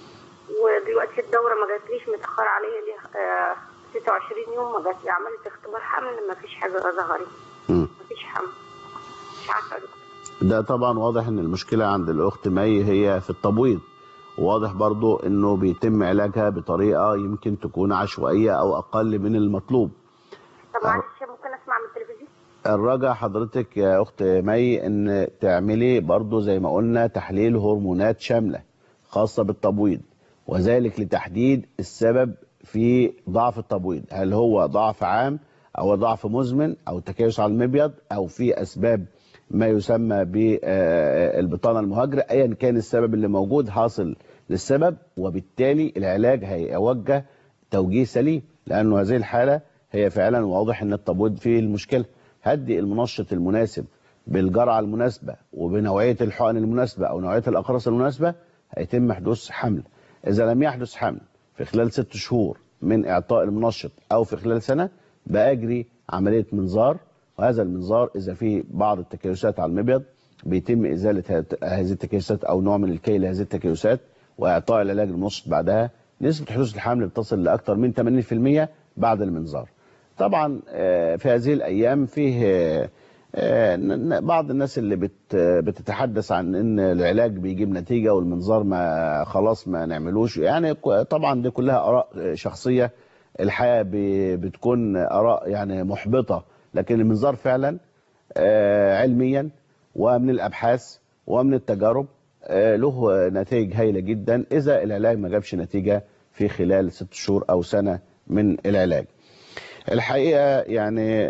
ودلوقتي الدوره ما جاتليش متاخره عليا ليه آه 26 يوم ما جات عملت اختبار حمل ما فيش حاجه ظهرت مم. ما فيش حمل مش عارفه يا دكتور ده طبعا واضح ان المشكله عند الاخت مي هي في التبويض واضح برضو انه بيتم علاجها بطريقه يمكن تكون عشوائيه او اقل من المطلوب طب معلش ممكن اسمع من التلفزيون الرجاء حضرتك يا اخت مي ان تعملي برضو زي ما قلنا تحليل هرمونات شامله خاصه بالتبويض وذلك لتحديد السبب في ضعف التبويض هل هو ضعف عام او ضعف مزمن او تكيس على المبيض او في اسباب ما يسمى بالبطانه المهاجره ايا كان السبب اللي موجود حاصل للسبب وبالتالي العلاج هيوجه توجيه سليم لانه هذه الحاله هي فعلا واضح ان التبويض فيه المشكله هدي المنشط المناسب بالجرعه المناسبه وبنوعيه الحقن المناسبه او نوعيه الاقراص المناسبه هيتم حدوث حمل اذا لم يحدث حمل في خلال ست شهور من اعطاء المنشط او في خلال سنه باجري عمليه منظار وهذا المنظار اذا في بعض التكيسات على المبيض بيتم ازاله هت- هذه التكيسات او نوع من الكي لهذه التكيسات واعطاء العلاج المنشط بعدها نسبه حدوث الحمل بتصل لاكثر من 80% بعد المنظار طبعا آه، في هذه الايام فيه آه، آه، ن- ن- بعض الناس اللي بت بتتحدث عن ان العلاج بيجيب نتيجه والمنظار ما خلاص ما نعملوش يعني ك- طبعا دي كلها اراء آه، شخصيه الحياه ب- بتكون اراء يعني محبطه لكن المنظار فعلا آه، علميا ومن الابحاث ومن التجارب آه، له نتائج هائله جدا اذا العلاج ما جابش نتيجه في خلال ست شهور او سنه من العلاج. الحقيقه يعني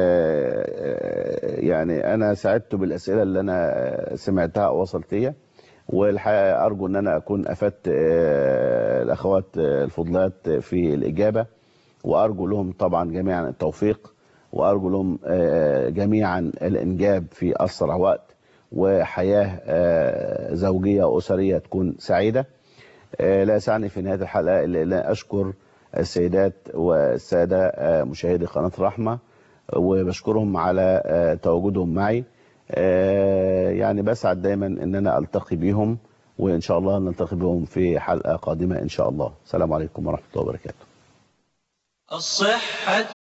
آه، يعني انا سعدت بالاسئله اللي انا سمعتها او وصلت ليها والحقيقه ارجو ان انا اكون افدت آه، الاخوات آه، الفضلات في الاجابه وارجو لهم طبعا جميعا التوفيق وارجو لهم آه، جميعا الانجاب في اسرع وقت وحياه آه، زوجيه واسريه تكون سعيده آه، لا يسعني في نهايه الحلقه الا أن اشكر السيدات والساده آه، مشاهدي قناه رحمه وبشكرهم على آه، تواجدهم معي آه، يعني بسعد دايما ان انا التقي بيهم وان شاء الله نلتقي بهم في حلقه قادمه ان شاء الله السلام عليكم ورحمه الله وبركاته الصحة